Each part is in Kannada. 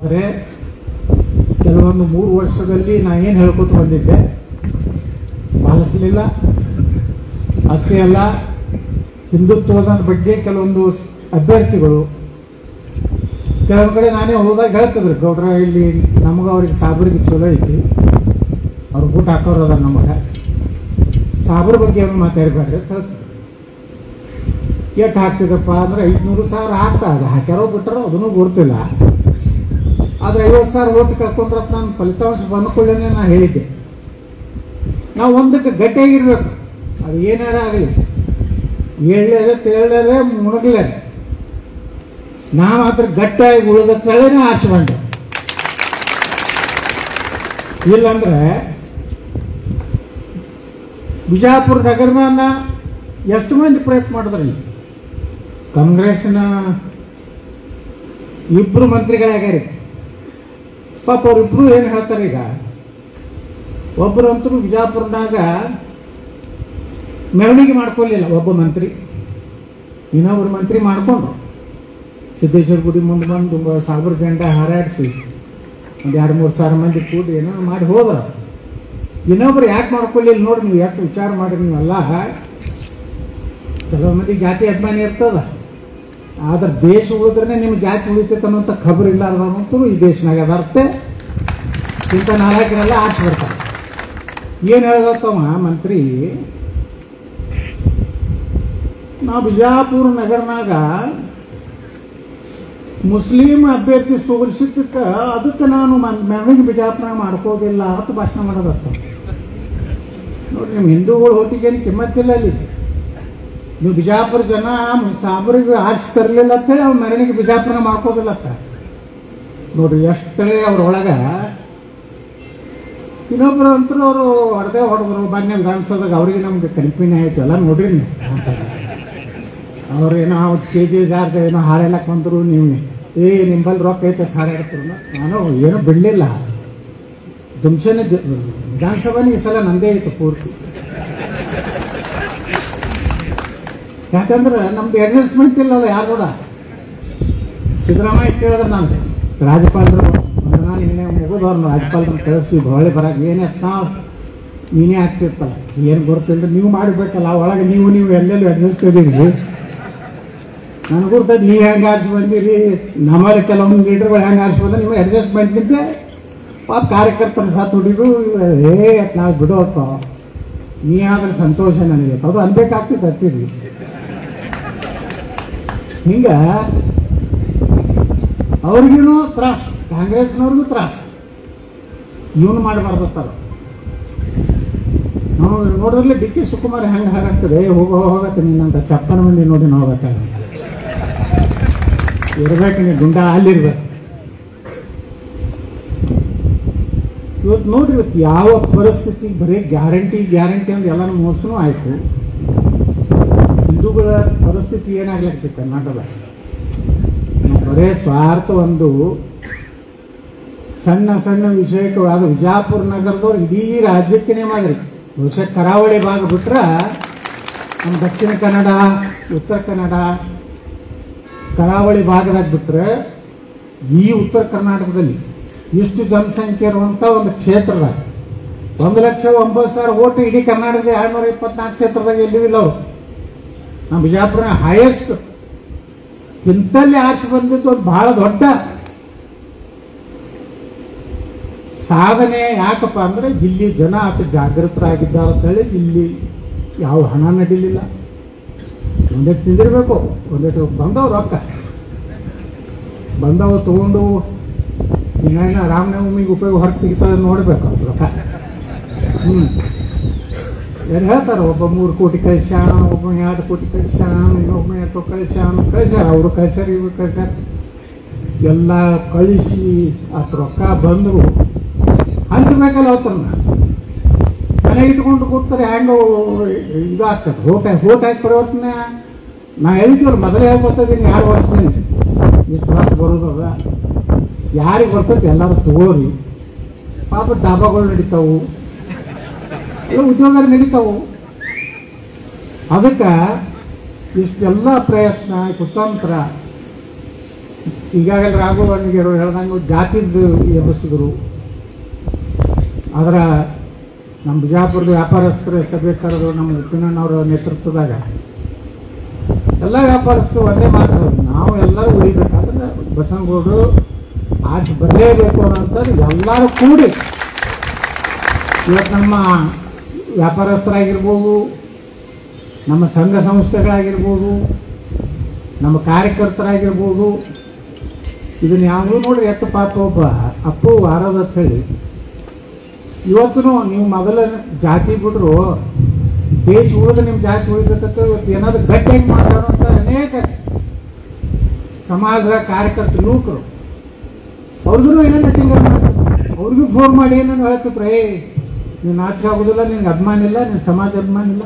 ಆದರೆ ಕೆಲವೊಂದು ಮೂರು ವರ್ಷದಲ್ಲಿ ನಾ ಏನು ಹೇಳ್ಕೊತ ಬಂದಿದ್ದೆ ಪಾಲಿಸಲಿಲ್ಲ ಅಷ್ಟೇ ಅಲ್ಲ ಹಿಂದುತ್ವದ ಬಗ್ಗೆ ಕೆಲವೊಂದು ಸ್- ಅಭ್ಯರ್ಥಿಗಳು ಕೆಲವೊಂದು ಕಡೆ ನಾನೇ ಹೋದಾಗ ಹೇಳ್ತಿದ್ರು ಗೌಡ್ರ ಇಲ್ಲಿ ನಮಗೆ ಅವ್ರಿಗೆ ಸಾಬ್ರಿಗೆ ಚಲೋ ಐತಿ ಅವ್ರು ಊಟ ಹಾಕೋರು ಅದಾರ ನಮಗೆ ಸಾಬ್ರ ಬಗ್ಗೆ ಏನು ಮಾತಾಡಬೇಡ್ರಿ ಅಂತ ಹೇಳ್ತಿದ್ರು ಎಷ್ಟು ಹಾಕ್ತಿದಪ್ಪ ಅಂದ್ರೆ ಐದುನೂರು ಸಾವಿರ ಹಾಕ್ತಾ ಅದು ಹಾಕ್ಯಾರೋ ಬಿಟ್ಟಾರೋ ಅದನ್ನು ಗೊತ್ತಿಲ್ಲ ಆದ್ರೆ ಐವತ್ತು ಸಾವಿರ ಓಟ್ ಕಳ್ಕೊಂಡ್ರೆ ನಾನು ಫಲಿತಾಂಶ ಬಂದ್ಕೊಳ್ಳೇನೆ ನಾ ಹೇಳಿದ್ದೆ ನಾವು ಒಂದಕ್ಕೆ ಗಟ್ಟಿಯಾಗಿರ್ಬೇಕು ಅದು ಏನಾರ ಆಗಲಿ ಎಳ್ಳರೆ ತೇಳರೆ ಮುಣಗ್ಲೆ ನಾ ಮಾತ್ರ ಗಟ್ಟಿಯಾಗಿ ಉಳಿದ ತಳೆನೇ ಆಸೆ ಬಂದೆ ಇಲ್ಲಂದ್ರೆ ಬಿಜಾಪುರ ನಗರನ ಎಷ್ಟು ಮಂದಿ ಪ್ರಯತ್ನ ಮಾಡಿದ್ರಿ ಕಾಂಗ್ರೆಸ್ನ ಇಬ್ರು ಮಂತ್ರಿಗಳಾಗ್ಯಾರಿ ಪಾಪ ಅವ್ರಿಬ್ರು ಏನು ಹೇಳ್ತಾರೆ ಈಗ ಒಬ್ಬರಂತರೂ ಬಿಜಾಪುರನಾಗ ಮೆರವಣಿಗೆ ಮಾಡ್ಕೊಳ್ಳಿಲ್ಲ ಒಬ್ಬ ಮಂತ್ರಿ ಇನ್ನೊಬ್ರು ಮಂತ್ರಿ ಮಾಡ್ಕೊಂಡ್ರು ಸಿದ್ದೇಶ್ವರ ಗುಡಿ ಮುಂದೆ ಬಂದು ಬ- ಸಾವಿರ ಜೆಂಡ ಹಾರಾಡಿಸಿ ಒಂದು ಎರಡು ಮೂರು ಸಾವಿರ ಮಂದಿ ಕೂಡಿ ಏನೋ ಮಾಡಿ ಹೋದ್ರ ಇನ್ನೊಬ್ರು ಯಾಕೆ ಮಾಡ್ಕೊಳ್ಳಿಲ್ಲ ನೋಡಿ ನೀವು ಯಾಕೆ ವಿಚಾರ ಮಾಡಿ ನೀವೆಲ್ಲ ಕೆಲವು ಮಂದಿ ಜಾತಿ ಅಭಿಮಾನಿ ಇರ್ತದ ಆದ್ರೆ ದೇಶ ಉಳಿದ್ರೆ ನಿಮ್ಮ ಜಾತಿ ಉಳಿತೈತೆ ಅನ್ನೋಂಥ ಖಬರ್ ಇಲ್ಲಾರ್ದಂತೂ ಈ ದೇಶನಾಗ ಅದರ್ತೆ ಇಂಥ ನಾಲ್ಕನೆಲ್ಲ ಆಸೆ ಬರ್ತಾರೆ ಏನು ಹೇಳ್ದತ್ತವ ಮಂತ್ರಿ ನಾ ಬಿಜಾಪುರ ನಗರನಾಗ ಮುಸ್ಲಿಂ ಅಭ್ಯರ್ಥಿ ಸೋಲಿಸಿದ್ದಕ್ಕೆ ಅದಕ್ಕೆ ನಾನು ಮೆರವಣಿಗೆ ಬಿಜಾಪುರನಾಗ ಮಾಡ್ಕೋದಿಲ್ಲ ಅಂತ ಭಾಷಣ ಮಾಡೋದತ್ತ ನೋಡ್ರಿ ನಿಮ್ಮ ಹಿಂದೂಗಳು ಹೋಟಿಗೇನು ಕಿಮ್ಮತ್ತಿಲ್ಲ ಅಲ್ಲಿ ನೀವು ಬಿಜಾಪುರ ಜನ ಸಾಬ್ರಿಗೆ ಆರಿಸಿ ತರಲಿಲ್ಲ ಅಂತೇಳಿ ಅವ್ರು ಮೆರವಣಿಗೆ ಬಿಜಾಪುರನ ಮಾಡ್ಕೋದಿಲ್ಲ ಅಂತ ನೋಡ್ರಿ ಎಷ್ಟೇ ಅವ್ರೊಳಗ ಇನ್ನೊಬ್ರು ಅಂತೂ ಅವರು ಹೊಡೆದೇ ಹೊಡೆದ್ರು ಮಾನ್ಯ ವಿಧಾನಸೌಧದಾಗ ಅವ್ರಿಗೆ ನಮ್ಗೆ ಕಲ್ಪನೆ ಆಯ್ತು ಎಲ್ಲ ನೋಡ್ರಿ ನೀವು ಅವ್ರೇನೋ ಅವ್ರು ಕೆ ಜಿ ಜಾರ್ಜ್ ಏನೋ ಹಾಳೆಲ್ಲಕ್ಕೆ ಬಂದರು ನೀವು ಏ ನಿಂಬಲ್ಲಿ ರೊಕ್ಕ ಐತೆ ಹಾಡಾಡ್ತಾರೆ ನಾನು ಏನೂ ಬಿಡಲಿಲ್ಲ ದುಮ್ಸನೆ ವಿಧಾನಸಭಾನೇ ಈ ಸಲ ನಂದೇ ಐತೆ ಪೂರ್ತಿ ಯಾಕಂದ್ರೆ ನಮ್ದು ಅಡ್ಜಸ್ಟ್ಮೆಂಟ್ ಇಲ್ಲಲ್ಲ ಯಾರು ಕೂಡ ಸಿದ್ದರಾಮಯ್ಯ ಕೇಳಿದ್ರೆ ನಾನು ರಾಜ್ಯಪಾಲರು ನಾನು ಇನ್ನೇ ಮುಗಿದವ್ರನ್ನ ರಾಜ್ಯಪಾಲರನ್ನ ಕಳಿಸಿ ಹೊಳೆ ಬರಾಕ ಏನೇ ನಾವು ನೀನೇ ಆಗ್ತಿರ್ತಲ್ಲ ಏನು ಗೊತ್ತಿಲ್ಲ ನೀವು ಮಾಡಬೇಕಲ್ಲ ಒಳಗೆ ನೀವು ನೀವು ಎಲ್ಲೆಲ್ಲೂ ಅಡ್ಜಸ್ಟ್ ಇದೀರಿ ನನಗೆ ಗೊತ್ತೈತೆ ನೀವು ಹೆಂಗೆ ಆರಿಸಿ ಬಂದಿರಿ ನಮ್ಮಲ್ಲಿ ಕೆಲವೊಂದು ಲೀಡರ್ಗಳು ಹೆಂಗೆ ಆರಿಸಿ ಬಂದ್ರೆ ನೀವು ಅಡ್ಜಸ್ಟ್ಮೆಂಟ್ನಿಂದ ಪಾಪ ಕಾರ್ಯಕರ್ತರ ಸಾತ್ ಹುಡುಗು ಏ ನಾವು ಬಿಡೋಪ್ಪ ನೀ ಆದ್ರೆ ಸಂತೋಷ ನನಗೆ ಅದು ಅನ್ಬೇಕಾಗ್ತಿತ್ತು ಹತ್ತಿದ್ವಿ ಹಿಂಗ ಅವ್ರಿಗೂ ತ್ರಾಸ ಕಾಂಗ್ರೆಸ್ನವ್ರಿಗೂ ತ್ರಾಸ ಇವನು ಮಾಡಬಾರ್ದತ್ತಾರ ನಾವು ನೋಡಿದ್ರಲ್ಲಿ ಡಿ ಕೆ ಶಿವಕುಮಾರ್ ಹೆಂಗೆ ಹಾಗಾಗ್ತದೆ ಹೋಗೋ ಹೋಗತ್ತೆ ನಿನ್ನಂತ ಚಪ್ಪನ ಮಂದಿ ನೋಡಿ ನಾವು ಹೋಗತ್ತೆ ಇರ್ಬೇಕು ನೀ ಗುಂಡ ಅಲ್ಲಿರ್ಬೇಕು ಇವತ್ತು ನೋಡ್ರಿ ಇವತ್ತು ಯಾವ ಪರಿಸ್ಥಿತಿ ಬರೀ ಗ್ಯಾರಂಟಿ ಗ್ಯಾರಂಟಿ ಅಂತ ಎಲ್ಲಾನು ಮೋಸನೂ ಆಯ್ತು ಹಿಂದೂಗಳ ಪರಿಸ್ಥಿತಿ ಏನಾಗ್ಲಿಕ್ಕೆ ಕರ್ನಾಟಕದಾಗ ನಾವು ಬರೇ ಸ್ವಾರ್ಥ ಒಂದು ಸಣ್ಣ ಸಣ್ಣ ವಿಷಯಕ್ಕೆ ಅದು ವಿಜಾಪುರ ನಗರದವ್ರು ಇಡೀ ರಾಜ್ಯಕ್ಕೆ ಮಾದರಿ ಬಹುಶಃ ಕರಾವಳಿ ಭಾಗ ಬಿಟ್ರೆ ನಮ್ಮ ದಕ್ಷಿಣ ಕನ್ನಡ ಉತ್ತರ ಕನ್ನಡ ಕರಾವಳಿ ಭಾಗದಾಗ ಬಿಟ್ರೆ ಈ ಉತ್ತರ ಕರ್ನಾಟಕದಲ್ಲಿ ಇಷ್ಟು ಜನಸಂಖ್ಯೆ ಇರುವಂಥ ಒಂದು ಕ್ಷೇತ್ರದಾಗ ಒಂದು ಲಕ್ಷ ಒಂಬತ್ತು ಸಾವಿರ ಓಟು ಇಡೀ ಕರ್ನಾಟಕದ ಎರಡ್ನೂರ ಇಪ್ಪತ್ನಾಲ್ಕು ಕ್ಷೇತ್ರದಾಗ ಎಲ್ಲಿಯೂ ಇಲ್ಲ ಅವ್ರು ನಮ್ಮ ಬಿಜಾಪುರ ಹೈಯೆಸ್ಟ್ ಇಂತಲ್ಲಿ ಆರಿಸಿ ಬಂದಿದ್ದು ಒಂದು ಬಹಳ ದೊಡ್ಡ ಸಾಧನೆ ಯಾಕಪ್ಪ ಅಂದ್ರೆ ಇಲ್ಲಿ ಜನ ಅಷ್ಟು ಜಾಗೃತರಾಗಿದ್ದಾರೆ ಅಂತ ಹೇಳಿ ಇಲ್ಲಿ ಯಾವ ಹಣ ನಡೀಲಿಲ್ಲ ಒಂದಿಟ್ಟು ತಿಂದಿರ್ಬೇಕು ಒಂದಿಟ್ಟು ಬಂದವು ರೊಕ್ಕ ಬಂದವು ತಗೊಂಡು ಇನ್ನೇನು ರಾಮನವಮಿಗೆ ಉಪಯೋಗ ಹೊರಗೆ ತೆಗಿತಾರೆ ನೋಡ್ಬೇಕು ಅದು ರೊಕ್ಕ ಹ್ಞೂ ಯಾರು ಹೇಳ್ತಾರೆ ಒಬ್ಬ ಮೂರು ಕೋಟಿ ಕಳಿಸ್ಯಾನ ಒಬ್ಬ ಎರಡು ಕೋಟಿ ಕಳಿಸ್ಯಾನ ಇನ್ನೊಬ್ಬ ಎಷ್ಟು ಕಳಿಸ್ಯಾನ ಕಳಿಸ್ಯಾರ ಅವರು ಕಳಿಸ್ಯಾರ ಇವ್ರು ಕಳಿಸ್ಯಾರ ಎಲ್ಲ ಕಳಿಸಿ ಅಷ್ಟು ರೊಕ್ಕ ಬಂದರು ಹಂಚಬೇಕಲ್ಲ ಅವತ್ತನ್ನ ಮನೆಗೆ ಇಟ್ಕೊಂಡು ಕೊಡ್ತಾರೆ ಹೆಂಗೆ ಇದು ಆಗ್ತದೆ ಹೋಟ ಹೋಟ ಹಾಕಿ ಪರಿವರ್ತನೆ ನಾ ಹೇಳಿದ್ವಲ್ಲ ಮೊದಲೇ ಹೇಳ್ಕೊತಿದ್ದೀನಿ ಎರಡು ವರ್ಷದಿಂದ ಇಷ್ಟು ರೊಕ್ಕ ಬರೋದದ ಯಾರಿಗೆ ಬರ್ತೈತೆ ಎಲ್ಲರೂ ತಗೋರಿ ಪಾಪ ಡಾಬಾಗಳು ನಡೀತಾವು ಎಲ್ಲ ಉದ್ಯೋಗ ನಡೀತಾವು ಅದಕ್ಕೆ ಇಷ್ಟೆಲ್ಲ ಪ್ರಯತ್ನ ಕುತಂತ್ರ ಈಗಾಗಲೇ ರಾಘು ಅವನಿಗೆ ಹೇಳ್ದಂಗೆ ಜಾತಿದ್ದು ಎಬ್ಬಿಸಿದ್ರು ಅದರ ನಮ್ಮ ಬಿಜಾಪುರದ ವ್ಯಾಪಾರಸ್ಥರ ಸಭೆ ಕರೆದು ನಮ್ಮ ಉಪ್ಪಿನಣ್ಣವರ ನೇತೃತ್ವದಾಗ ಎಲ್ಲ ವ್ಯಾಪಾರಸ್ಥರು ಒಂದೇ ಮಾತು ಹೇಳೋದು. ನಾವು ಎಲ್ಲರೂ ಉಳಿಬೇಕಾದ್ರೆ ಬಸವನಗೌಡರು ಆಚೆ ಬರಲೇಬೇಕು ಅನ್ನೋಂಥದ್ದು ಎಲ್ಲರೂ ಕೂಡಿ ಇವತ್ತು ನಮ್ಮ ವ್ಯಾಪಾರಸ್ಥರಾಗಿರ್ಬೋದು ನಮ್ಮ ಸಂಘ ಸಂಸ್ಥೆಗಳಾಗಿರ್ಬೋದು ನಮ್ಮ ಕಾರ್ಯಕರ್ತರಾಗಿರ್ಬೋದು ಇದನ್ನ ಯಾವುದು ನೋಡ್ರಿ ಎತ್ತ ಪಾಪ ಒಬ್ಬ ಅಪ್ಪು ವಾರದ ಅಂತ ಹೇಳಿ ಇವತ್ತು ನೀವು ಮೊದಲ ಜಾತಿ ಬಿಟ್ರು ದೇಶ ಉಳಿದ ನಿಮ್ಮ ಜಾತಿ ಉಳಿದಕ್ಕೆ ಇವತ್ತು ಏನಾದ್ರು ಗಟ್ಟಿಯಾಗಿ ಮಾತಾಡುವಂಥ ಅನೇಕ ಸಮಾಜದ ಕಾರ್ಯಕರ್ತರು ಯುವಕರು ಅವ್ರಿಗೂ ಏನೇನು ಟಿಂಗರ್ ಮಾಡ್ತಾರೆ ಅವ್ರಿಗೂ ಫೋನ್ ಮಾಡಿ ಏನೇನು ಹೇಳ್ತಿದ್ರು ಏ ನೀನು ನಾಚಿಕೆ ಆಗೋದಿಲ್ಲ ನಿನ್ಗೆ ಅಭಿಮಾನ ಇಲ್ಲ ನಿನ್ನ ಸಮಾಜ ಅಭಿಮಾನ ಇಲ್ಲ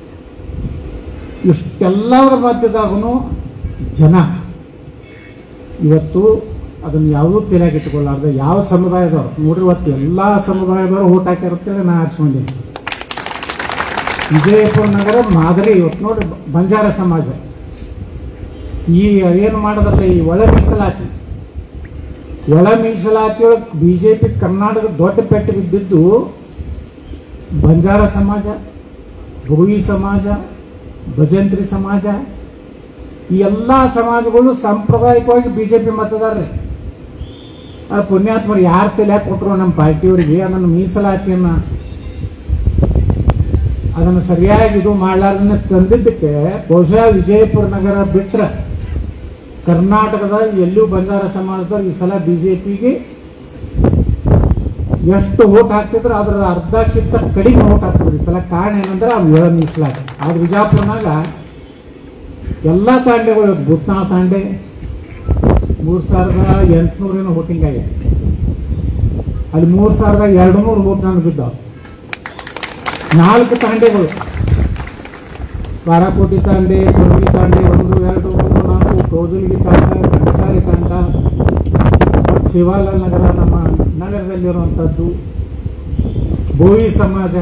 ಇಷ್ಟೆಲ್ಲರ ಮಧ್ಯದಾಗೂ ಜನ ಇವತ್ತು ಅದನ್ನು ಯಾವುದೂ ತಲೆಯಾಗಿ ಇಟ್ಕೊಳ್ಳಾರ್ದೆ ಯಾವ ಸಮುದಾಯದವ್ರು ನೋಡ್ರಿ ಇವತ್ತು ಎಲ್ಲ ಸಮುದಾಯದವರು ಓಟ್ ಹಾಕಿರುತ್ತೇಳಿ ನಾ ಆರಿಸ್ಕೊಂಡಿದ್ದೀನಿ ವಿಜಯಪುರ ನಗರ ಮಾದರಿ ಇವತ್ತು ನೋಡ್ರಿ ಬಂಜಾರ ಸಮಾಜ ಈ ಏನು ಮಾಡೋದಲ್ಲ ಈ ಒಳ ಮೀಸಲಾತಿ ಒಳ ಮೀಸಲಾತಿ ಒಳಗೆ ಬಿ ಜೆ ಪಿ ಕರ್ನಾಟಕ ದೊಡ್ಡ ಪೆಟ್ಟು ಬಿದ್ದಿದ್ದು ಬಂಜಾರ ಸಮಾಜ ಭೋವಿ ಸಮಾಜ ಭಜಂತ್ರಿ ಸಮಾಜ ಈ ಎಲ್ಲ ಸಮಾಜಗಳು ಸಾಂಪ್ರದಾಯಿಕವಾಗಿ ಬಿ ಜೆ ಪಿ ಮತದಾರರೇ ಆ ಪುಣ್ಯಾತ್ಮರು ಯಾರು ತಲೆ ಕೊಟ್ಟರು ನಮ್ಮ ಪಾರ್ಟಿಯವರಿಗೆ ಅದನ್ನು ಮೀಸಲಾತಿಯನ್ನು ಅದನ್ನು ಸರಿಯಾಗಿ ಇದು ಮಾಡಲಾರ್ದನ್ನ ತಂದಿದ್ದಕ್ಕೆ ಬಹುಶಃ ವಿಜಯಪುರ ನಗರ ಬಿಟ್ಟರೆ ಕರ್ನಾಟಕದ ಎಲ್ಲೂ ಬಂಜಾರ ಸಮಾಜದವ್ರು ಈ ಸಲ ಬಿ ಜೆ ಪಿಗೆ ಎಷ್ಟು ಓಟ್ ಹಾಕ್ತಿದ್ರು ಅದರ ಅರ್ಧಕ್ಕಿಂತ ಕಡಿಮೆ ಓಟ್ ಹಾಕ್ತಿದ್ರು ಈ ಸಲ ಕಾರಣ ಏನಂದ್ರೆ ಆ ಏಳ ಮೀಸಲಾತಿ ಆದ್ರೆ ವಿಜಾಪುರನಾಗ ಎಲ್ಲ ತಾಂಡೆಗಳು ಭೂತ್ನಾ ತಾಂಡೆ ಮೂರು ಸಾವಿರದ ಎಂಟುನೂರಿನ ವೋಟಿಂಗ್ ಆಗಿದೆ ಅಲ್ಲಿ ಮೂರು ಸಾವಿರದ ಎರಡು ನೂರು ವೋಟ್ ನನಗೆ ಬಿದ್ದಾವೆ ನಾಲ್ಕು ತಾಂಡೆಗಳು ಬಾರಾಕೋಟಿ ತಾಂಡೆ ಕೊಡಗಿ ತಾಂಡೆ ಒಂದು ಎರಡು ಮೂರು ನಾಲ್ಕು ಕೌದಲ್ಗಿ ತಾಂಡ ಕಣಸಾರಿ ತಾಂಡ ಮತ್ತು ಶಿವಾಲಾಲ್ ನಗರ ನಮ್ಮ ನಗರದಲ್ಲಿರುವಂಥದ್ದು ಬೋಯಿ ಸಮಾಜ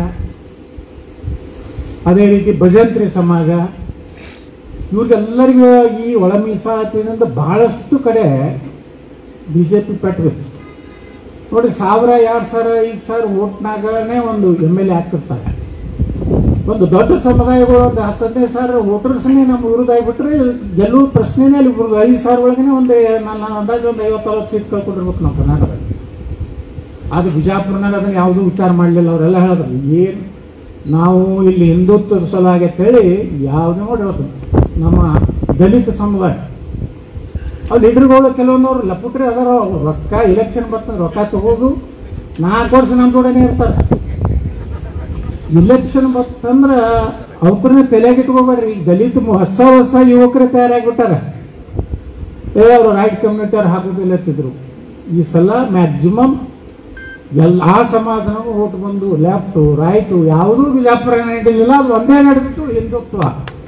ಅದೇ ರೀತಿ ಭಜಂತ್ರಿ ಸಮಾಜ ಇವ್ರಿಗೆಲ್ಲರಿಗೂ ಈ ಒಳ ಮೀಸಲಾತಿಯಿಂದ ಬಹಳಷ್ಟು ಕಡೆ ಬಿ ಜೆ ಪಿ ಪೆಟ್ಟಬೇಕು ನೋಡಿ ಸಾವಿರ ಎರಡು ಸಾವಿರ ಐದು ಸಾವಿರ ಓಟ್ನಾಗನೇ ಒಂದು ಎಮ್ ಎಲ್ ಎ ಆಗ್ತಿರ್ತಾರೆ ಒಂದು ದೊಡ್ಡ ಸಮುದಾಯಗಳು ಒಂದು ಹತ್ತೈದು ಸಾವಿರ ವೋಟರ್ಸ್ನೇ ನಮ್ಮ ವಿರುದ್ಧ ಆಗಿಬಿಟ್ರೆ ಗೆಲ್ಲುವ ಪ್ರಶ್ನೆನೇ ಅಲ್ಲಿ ಬರೋದು ಐದು ಸಾವಿರ ಒಳಗನೆ ಒಂದು ನನ್ನ ಅಂದಾಜು ಒಂದು ಐವತ್ತು ಸೀಟ್ ಕಳ್ಕೊಂಡಿರ್ಬೇಕು ನಾವು ಕರ್ನಾಟಕದಲ್ಲಿ ಅದು ಬಿಜಾಪುರನಾಗ ಅದನ್ನು ಯಾವುದೂ ವಿಚಾರ ಮಾಡಲಿಲ್ಲ ಅವರೆಲ್ಲ ಹೇಳಿದ್ರು ಏನು ನಾವು ಇಲ್ಲಿ ಹಿಂದುತ್ವದ ಸಲುವಾಗಿ ಅಂತೇಳಿ ಯಾವುದೇ ನೋಡಿ ಇವತ್ತು ನಮ್ಮ ದಲಿತ ಸಮುದಾಯ ಅವ್ರು ಲೀಡರ್ಗಳು ಕೆಲವೊಂದವ್ರು ಲಪುಟ್ರಿ ಅದಾರ ಅವ್ರು ರೊಕ್ಕ ಇಲೆಕ್ಷನ್ ಬರ್ತಂದ್ರೆ ರೊಕ್ಕ ತಗೋದು ನಾಲ್ಕು ವರ್ಷ ನಮ್ಮ ಜೋಡನೆ ಇರ್ತಾರೆ ಇಲೆಕ್ಷನ್ ಬರ್ತಂದ್ರೆ ಅವ್ರನ್ನ ತಲೆಯಾಗಿ ಇಟ್ಕೋಬೇಡ್ರಿ ಈಗ ದಲಿತ ಮು- ಹೊಸ ಹೊಸ ಯುವಕರು ತಯಾರಾಗಿಬಿಟ್ಟಾರ ಏ ಅವರು ರೈಟ್ ಕಮ್ಯುನಿಟಿ ಅವ್ರು ಹಾಕೋದಿಲ್ಲ ಅಂತಿದ್ರು ಈ ಸಲ ಮ್ಯಾಕ್ಸಿಮಮ್ ಎಲ್ಲ ಸಮಾಜನೂ ಓಟ್ ಬಂದು ಲೆಫ್ಟು ರೈಟು ಯಾವುದೂ ಬಿಜಾಪುರ ನಡೆಯಲಿಲ್ಲ ಅದು ಒಂದೇ ನಡೆದಿತ್ತು ಹಿಂದುತ್ವ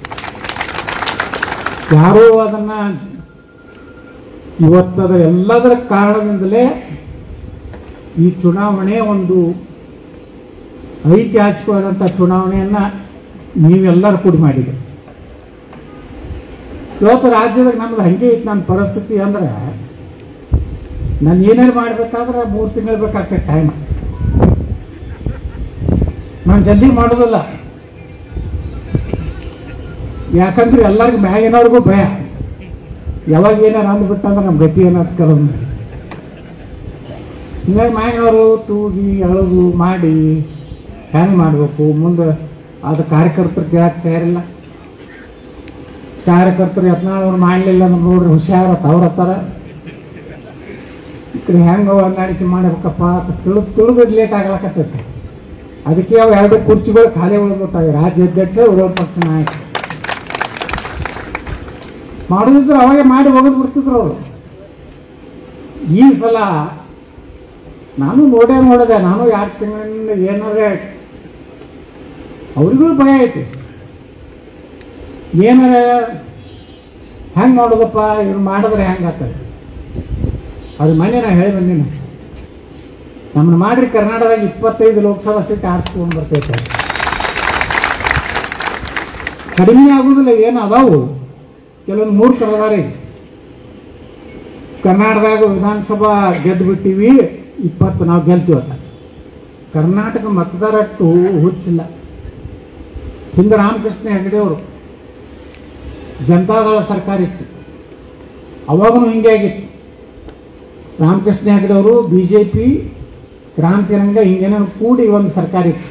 ಯಾರೂ ಅದನ್ನ ಇವತ್ತದ ಎಲ್ಲದರ ಕಾರಣದಿಂದಲೇ ಈ ಚುನಾವಣೆ ಒಂದು ಐತಿಹಾಸಿಕವಾದಂಥ ಚುನಾವಣೆಯನ್ನ ನೀವೆಲ್ಲರೂ ಕೂಡಿ ಮಾಡಿದೆ ಇವತ್ತು ರಾಜ್ಯದಾಗ ನಮ್ದು ಹಂಗೆ ಇತ್ತು ನನ್ನ ಪರಿಸ್ಥಿತಿ ಅಂದ್ರೆ ನಾನು ಏನೇನು ಮಾಡಬೇಕಾದ್ರೆ ಮೂರು ತಿಂಗಳು ಬೇಕಾಗ್ತದೆ ಟೈಮ್ ನಾನು ಜಲ್ದಿ ಮಾಡೋದಿಲ್ಲ ಯಾಕಂದ್ರೆ ಎಲ್ಲರಿಗೂ ಮ್ಯಾಗಿನವ್ರಿಗೂ ಭಯ ಯಾವಾಗ ಏನಾರು ಅಂದ್ಬಿಟ್ಟಂದ್ರೆ ನಮ್ಮ ಗತಿ ಏನಾದ್ರು ಕೆಲವೊಂದು ಹಿಂಗಾಗಿ ಮ್ಯಾಗಿನವರು ತೂಗಿ ಅಳದು ಮಾಡಿ ಹೆಂಗೆ ಮಾಡಬೇಕು ಮುಂದೆ ಅದು ಕಾರ್ಯಕರ್ತರು ಕೇಳಕ್ಕೆ ತಯಾರಿಲ್ಲ ಕಾರ್ಯಕರ್ತರು ಯತ್ನಾಳವ್ರು ಮಾಡಲಿಲ್ಲ ನಮ್ಮ ನೋಡ್ರಿ ಹುಷಾರತ್ತ ಅವ್ರ ಹತ್ತಾರ ಹೆಂಗೆ ಹೊಂದಾಣಿಕೆ ಮಾಡಬೇಕಪ್ಪ ಅಂತ ತಿಳಿದು ತಿಳಿದು ಲೇಟ್ ಆಗ್ಲಕತ್ತೈತಿ ಅದಕ್ಕೆ ಅವು ಎರಡು ಕುರ್ಚಿಗಳು ಖಾಲಿ ಉಳಿದ್ಬಿಟ್ಟಾವೆ ರಾಜ್ಯಾಧ್ಯಕ್ಷ ವಿರೋಧ ಪಕ್ಷ ನಾಯಕ ಮಾಡೋದಿದ್ರೆ ಅವಾಗೆ ಮಾಡಿ ಹೋಗೋದು ಬಿಡ್ತಿದ್ರು ಅವರು ಈ ಸಲ ನಾನು ನೋಡೇ ನೋಡಿದೆ ನಾನು ಎರಡು ತಿಂಗಳಿಂದ ಏನಾದ್ರೆ ಅವ್ರಿಗೂ ಭಯ ಐತಿ ಏನಾರ ಹೆಂಗೆ ಮಾಡೋದಪ್ಪ ಇವ್ರು ಮಾಡಿದ್ರೆ ಹೆಂಗೆ ಆಗ್ತದೆ ಅದು ಮನೆ ನಾ ಹೇಳಿ ಬಂದೀನಿ ನಮ್ಮನ್ನ ಮಾಡ್ರಿ ಕರ್ನಾಟಕದಾಗ ಇಪ್ಪತ್ತೈದು ಲೋಕಸಭಾ ಸೀಟ್ ಆರಿಸ್ಕೊಂಡು ಬರ್ತೈತೆ ಕಡಿಮೆ ಆಗುದಿಲ್ಲ ಏನು ಅದಾವು ಕೆಲವೊಂದು ಮೂರು ಅದಾರಿ ಕರ್ನಾಟಕದಾಗ ವಿಧಾನಸಭಾ ಗೆದ್ದು ಬಿಟ್ಟಿವಿ ಇಪ್ಪತ್ತು ನಾವು ಗೆಲ್ತೀವತ್ತ ಕರ್ನಾಟಕ ಮತದಾರಟ್ಟು ಹುಚ್ಚಿಲ್ಲ ಹಿಂದೆ ರಾಮಕೃಷ್ಣ ಹೆಗಡೆ ಅವರು ಜನತಾದಳ ಸರ್ಕಾರ ಇತ್ತು ಅವಾಗೂ ಹಿಂಗೆ ಆಗಿತ್ತು ರಾಮಕೃಷ್ಣ ಹೆಗಡೆ ಅವರು ಬಿ ಜೆ ಪಿ ಕ್ರಾಂತಿರಂಗ ಹಿಂಗೇನೋ ಕೂಡಿ ಒಂದು ಸರ್ಕಾರ ಇತ್ತು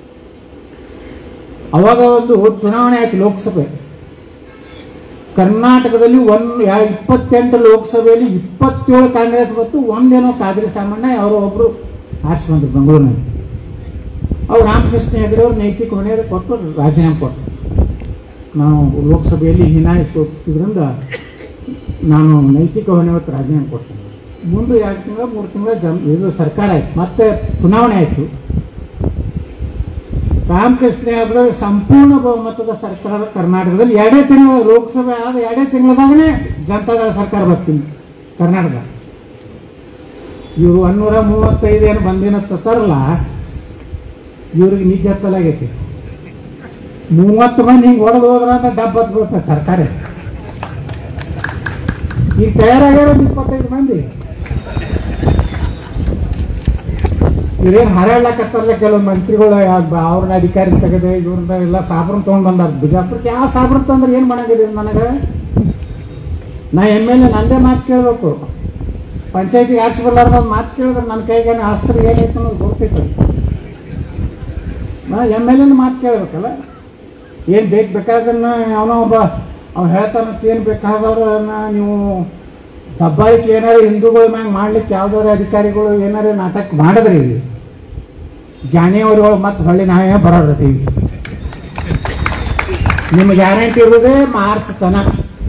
ಅವಾಗ ಒಂದು ಚುನಾವಣೆ ಆಯ್ತು ಲೋಕಸಭೆ ಕರ್ನಾಟಕದಲ್ಲಿ ಒಂದು ಯಾ- ಇಪ್ಪತ್ತೆಂಟು ಲೋಕಸಭೆಯಲ್ಲಿ ಇಪ್ಪತ್ತೇಳು ಕಾಂಗ್ರೆಸ್ ಬಂತು ಒಂದೇನೋ ಕಾದ್ರಿ ಸಾಮಾನ್ಯ ಅವರು ಒಬ್ರು ಆರಿಸಿ ಬಂದ್ರು ಬೆಂಗಳೂರಿನಲ್ಲಿ ಅವ್ರು ರಾಮಕೃಷ್ಣ ಹೆಗಡೆ ಅವರು ನೈತಿಕ ಹೊಣೆ ಕೊಟ್ಟು ರಾಜೀನಾಮೆ ಕೊಟ್ಟರು ನಾವು ಲೋಕಸಭೆಯಲ್ಲಿ ಹೀನಾಯ ಸೋತಿದ್ರಿಂದ ನಾನು ನೈತಿಕ ಹೊಣೆ ಹೊತ್ತು ರಾಜೀನಾಮೆ ಕೊಡ್ತೇನೆ ಮುಂದೆ ಎರಡು ತಿಂಗಳ ಮೂರು ತಿಂಗಳ ಜಮ್ ಇದು ಸರ್ಕಾರ ಆಯ್ತು ಮತ್ತೆ ಚುನಾವಣೆ ಆಯಿತು ರಾಮಕೃಷ್ಣ ಹೆಗಡೆ ಸಂಪೂರ್ಣ ಬಹುಮತದ ಸರ್ಕಾರ ಕರ್ನಾಟಕದಲ್ಲಿ ಎರಡೇ ತಿಂಗಳು ಲೋಕಸಭೆ ಆದ ಎರಡೇ ತಿಂಗಳದಾಗನೇ ಜನತಾದಳ ಸರ್ಕಾರ ಬರ್ತೀನಿ ಕರ್ನಾಟಕ ಇವರು ಒನ್ನೂರ ಮೂವತ್ತೈದು ಏನು ಬಂದಿನ ತರಲ್ಲ ಇವ್ರಿಗೆ ನಿಜ ಹತ್ತಲಾಗೈತಿ ಮೂವತ್ತು ಮಂದಿ ಹಿಂಗೆ ಹೊಡೆದು ಹೋದ್ರ ಅಂತ ಡಬ್ಬ ಹತ್ತು ಬೀಳ್ತದೆ ಸರ್ಕಾರ ಈಗ ತಯಾರಾಗ್ಯಾರ ಒಂದು ಇಪ್ಪತ್ತೈದು ಮಂದಿ ಇವ್ರೇನು ಹರಳಕತ್ತಾರಲ್ಲ ಕೆಲವು ಮಂತ್ರಿಗಳು ಯಾ- ಅವ್ರನ್ನ ಅಧಿಕಾರಿ ತೆಗೆದೆ ಇವ್ರನ್ನ ಎಲ್ಲ ಸಾಬ್ರನ್ ತೊಗೊಂಡು ಬಂದಾರ ಬಿಜಾಪುರಕ್ಕೆ ಯಾವ ಸಾಬ್ರನ್ ತಂದ್ರೆ ಏನು ಮಾಡಂಗಿದ್ದೀರಿ ನನಗೆ ನಾ ಎಮ್ ಎಲ್ ಎ ನಂದೇ ಮಾತು ಕೇಳಬೇಕು ಪಂಚಾಯತಿಗೆ ಆಚೆ ಬರ್ಲಾರ್ದ ಒಂದು ಮಾತು ಕೇಳಿದ್ರೆ ನನ್ನ ಕೈಗೇನು ಆಸ್ತ್ರ ಏನೈತೆ ಅನ್ನೋದು ಗೊತ್ತೈತೆ ನಾ ಎಮ್ ಎಲ್ ಎನ ಮಾತು ಕೇಳಬೇಕಲ್ಲ ಏನು ಬೇಕು ಬೇಕಾದನ್ನ ಅವನೋ ಒಬ್ಬ ಅವ್ನು ಹೇಳ್ತಾನಂತ ಏನು ಬೇಕಾದವ್ರನ್ನ ನೀವು ದಬ್ಬಾಳಿಕೆ ಏನಾರು ಹಿಂದೂಗಳ ಮ್ಯಾಗ ಮಾಡ್ಲಿಕ್ಕೆ ಯಾವ್ದಾರು ಅಧಿಕಾರಿಗಳು ಏನಾರು ನಾಟಕ ಮಾಡಿದ್ರಿ ಇಲ್ಲಿ ಜಾನಿಯವರಿಗಳು ಮತ್ತೆ ಹೊಳ್ಳಿ ನಾವೇ ಬರೋರತೀವಿ ನಿಮ್ಗೆ ಗ್ಯಾರಂಟಿ ಇರೋದೇ ಮಾರ್ಚ್ ತನ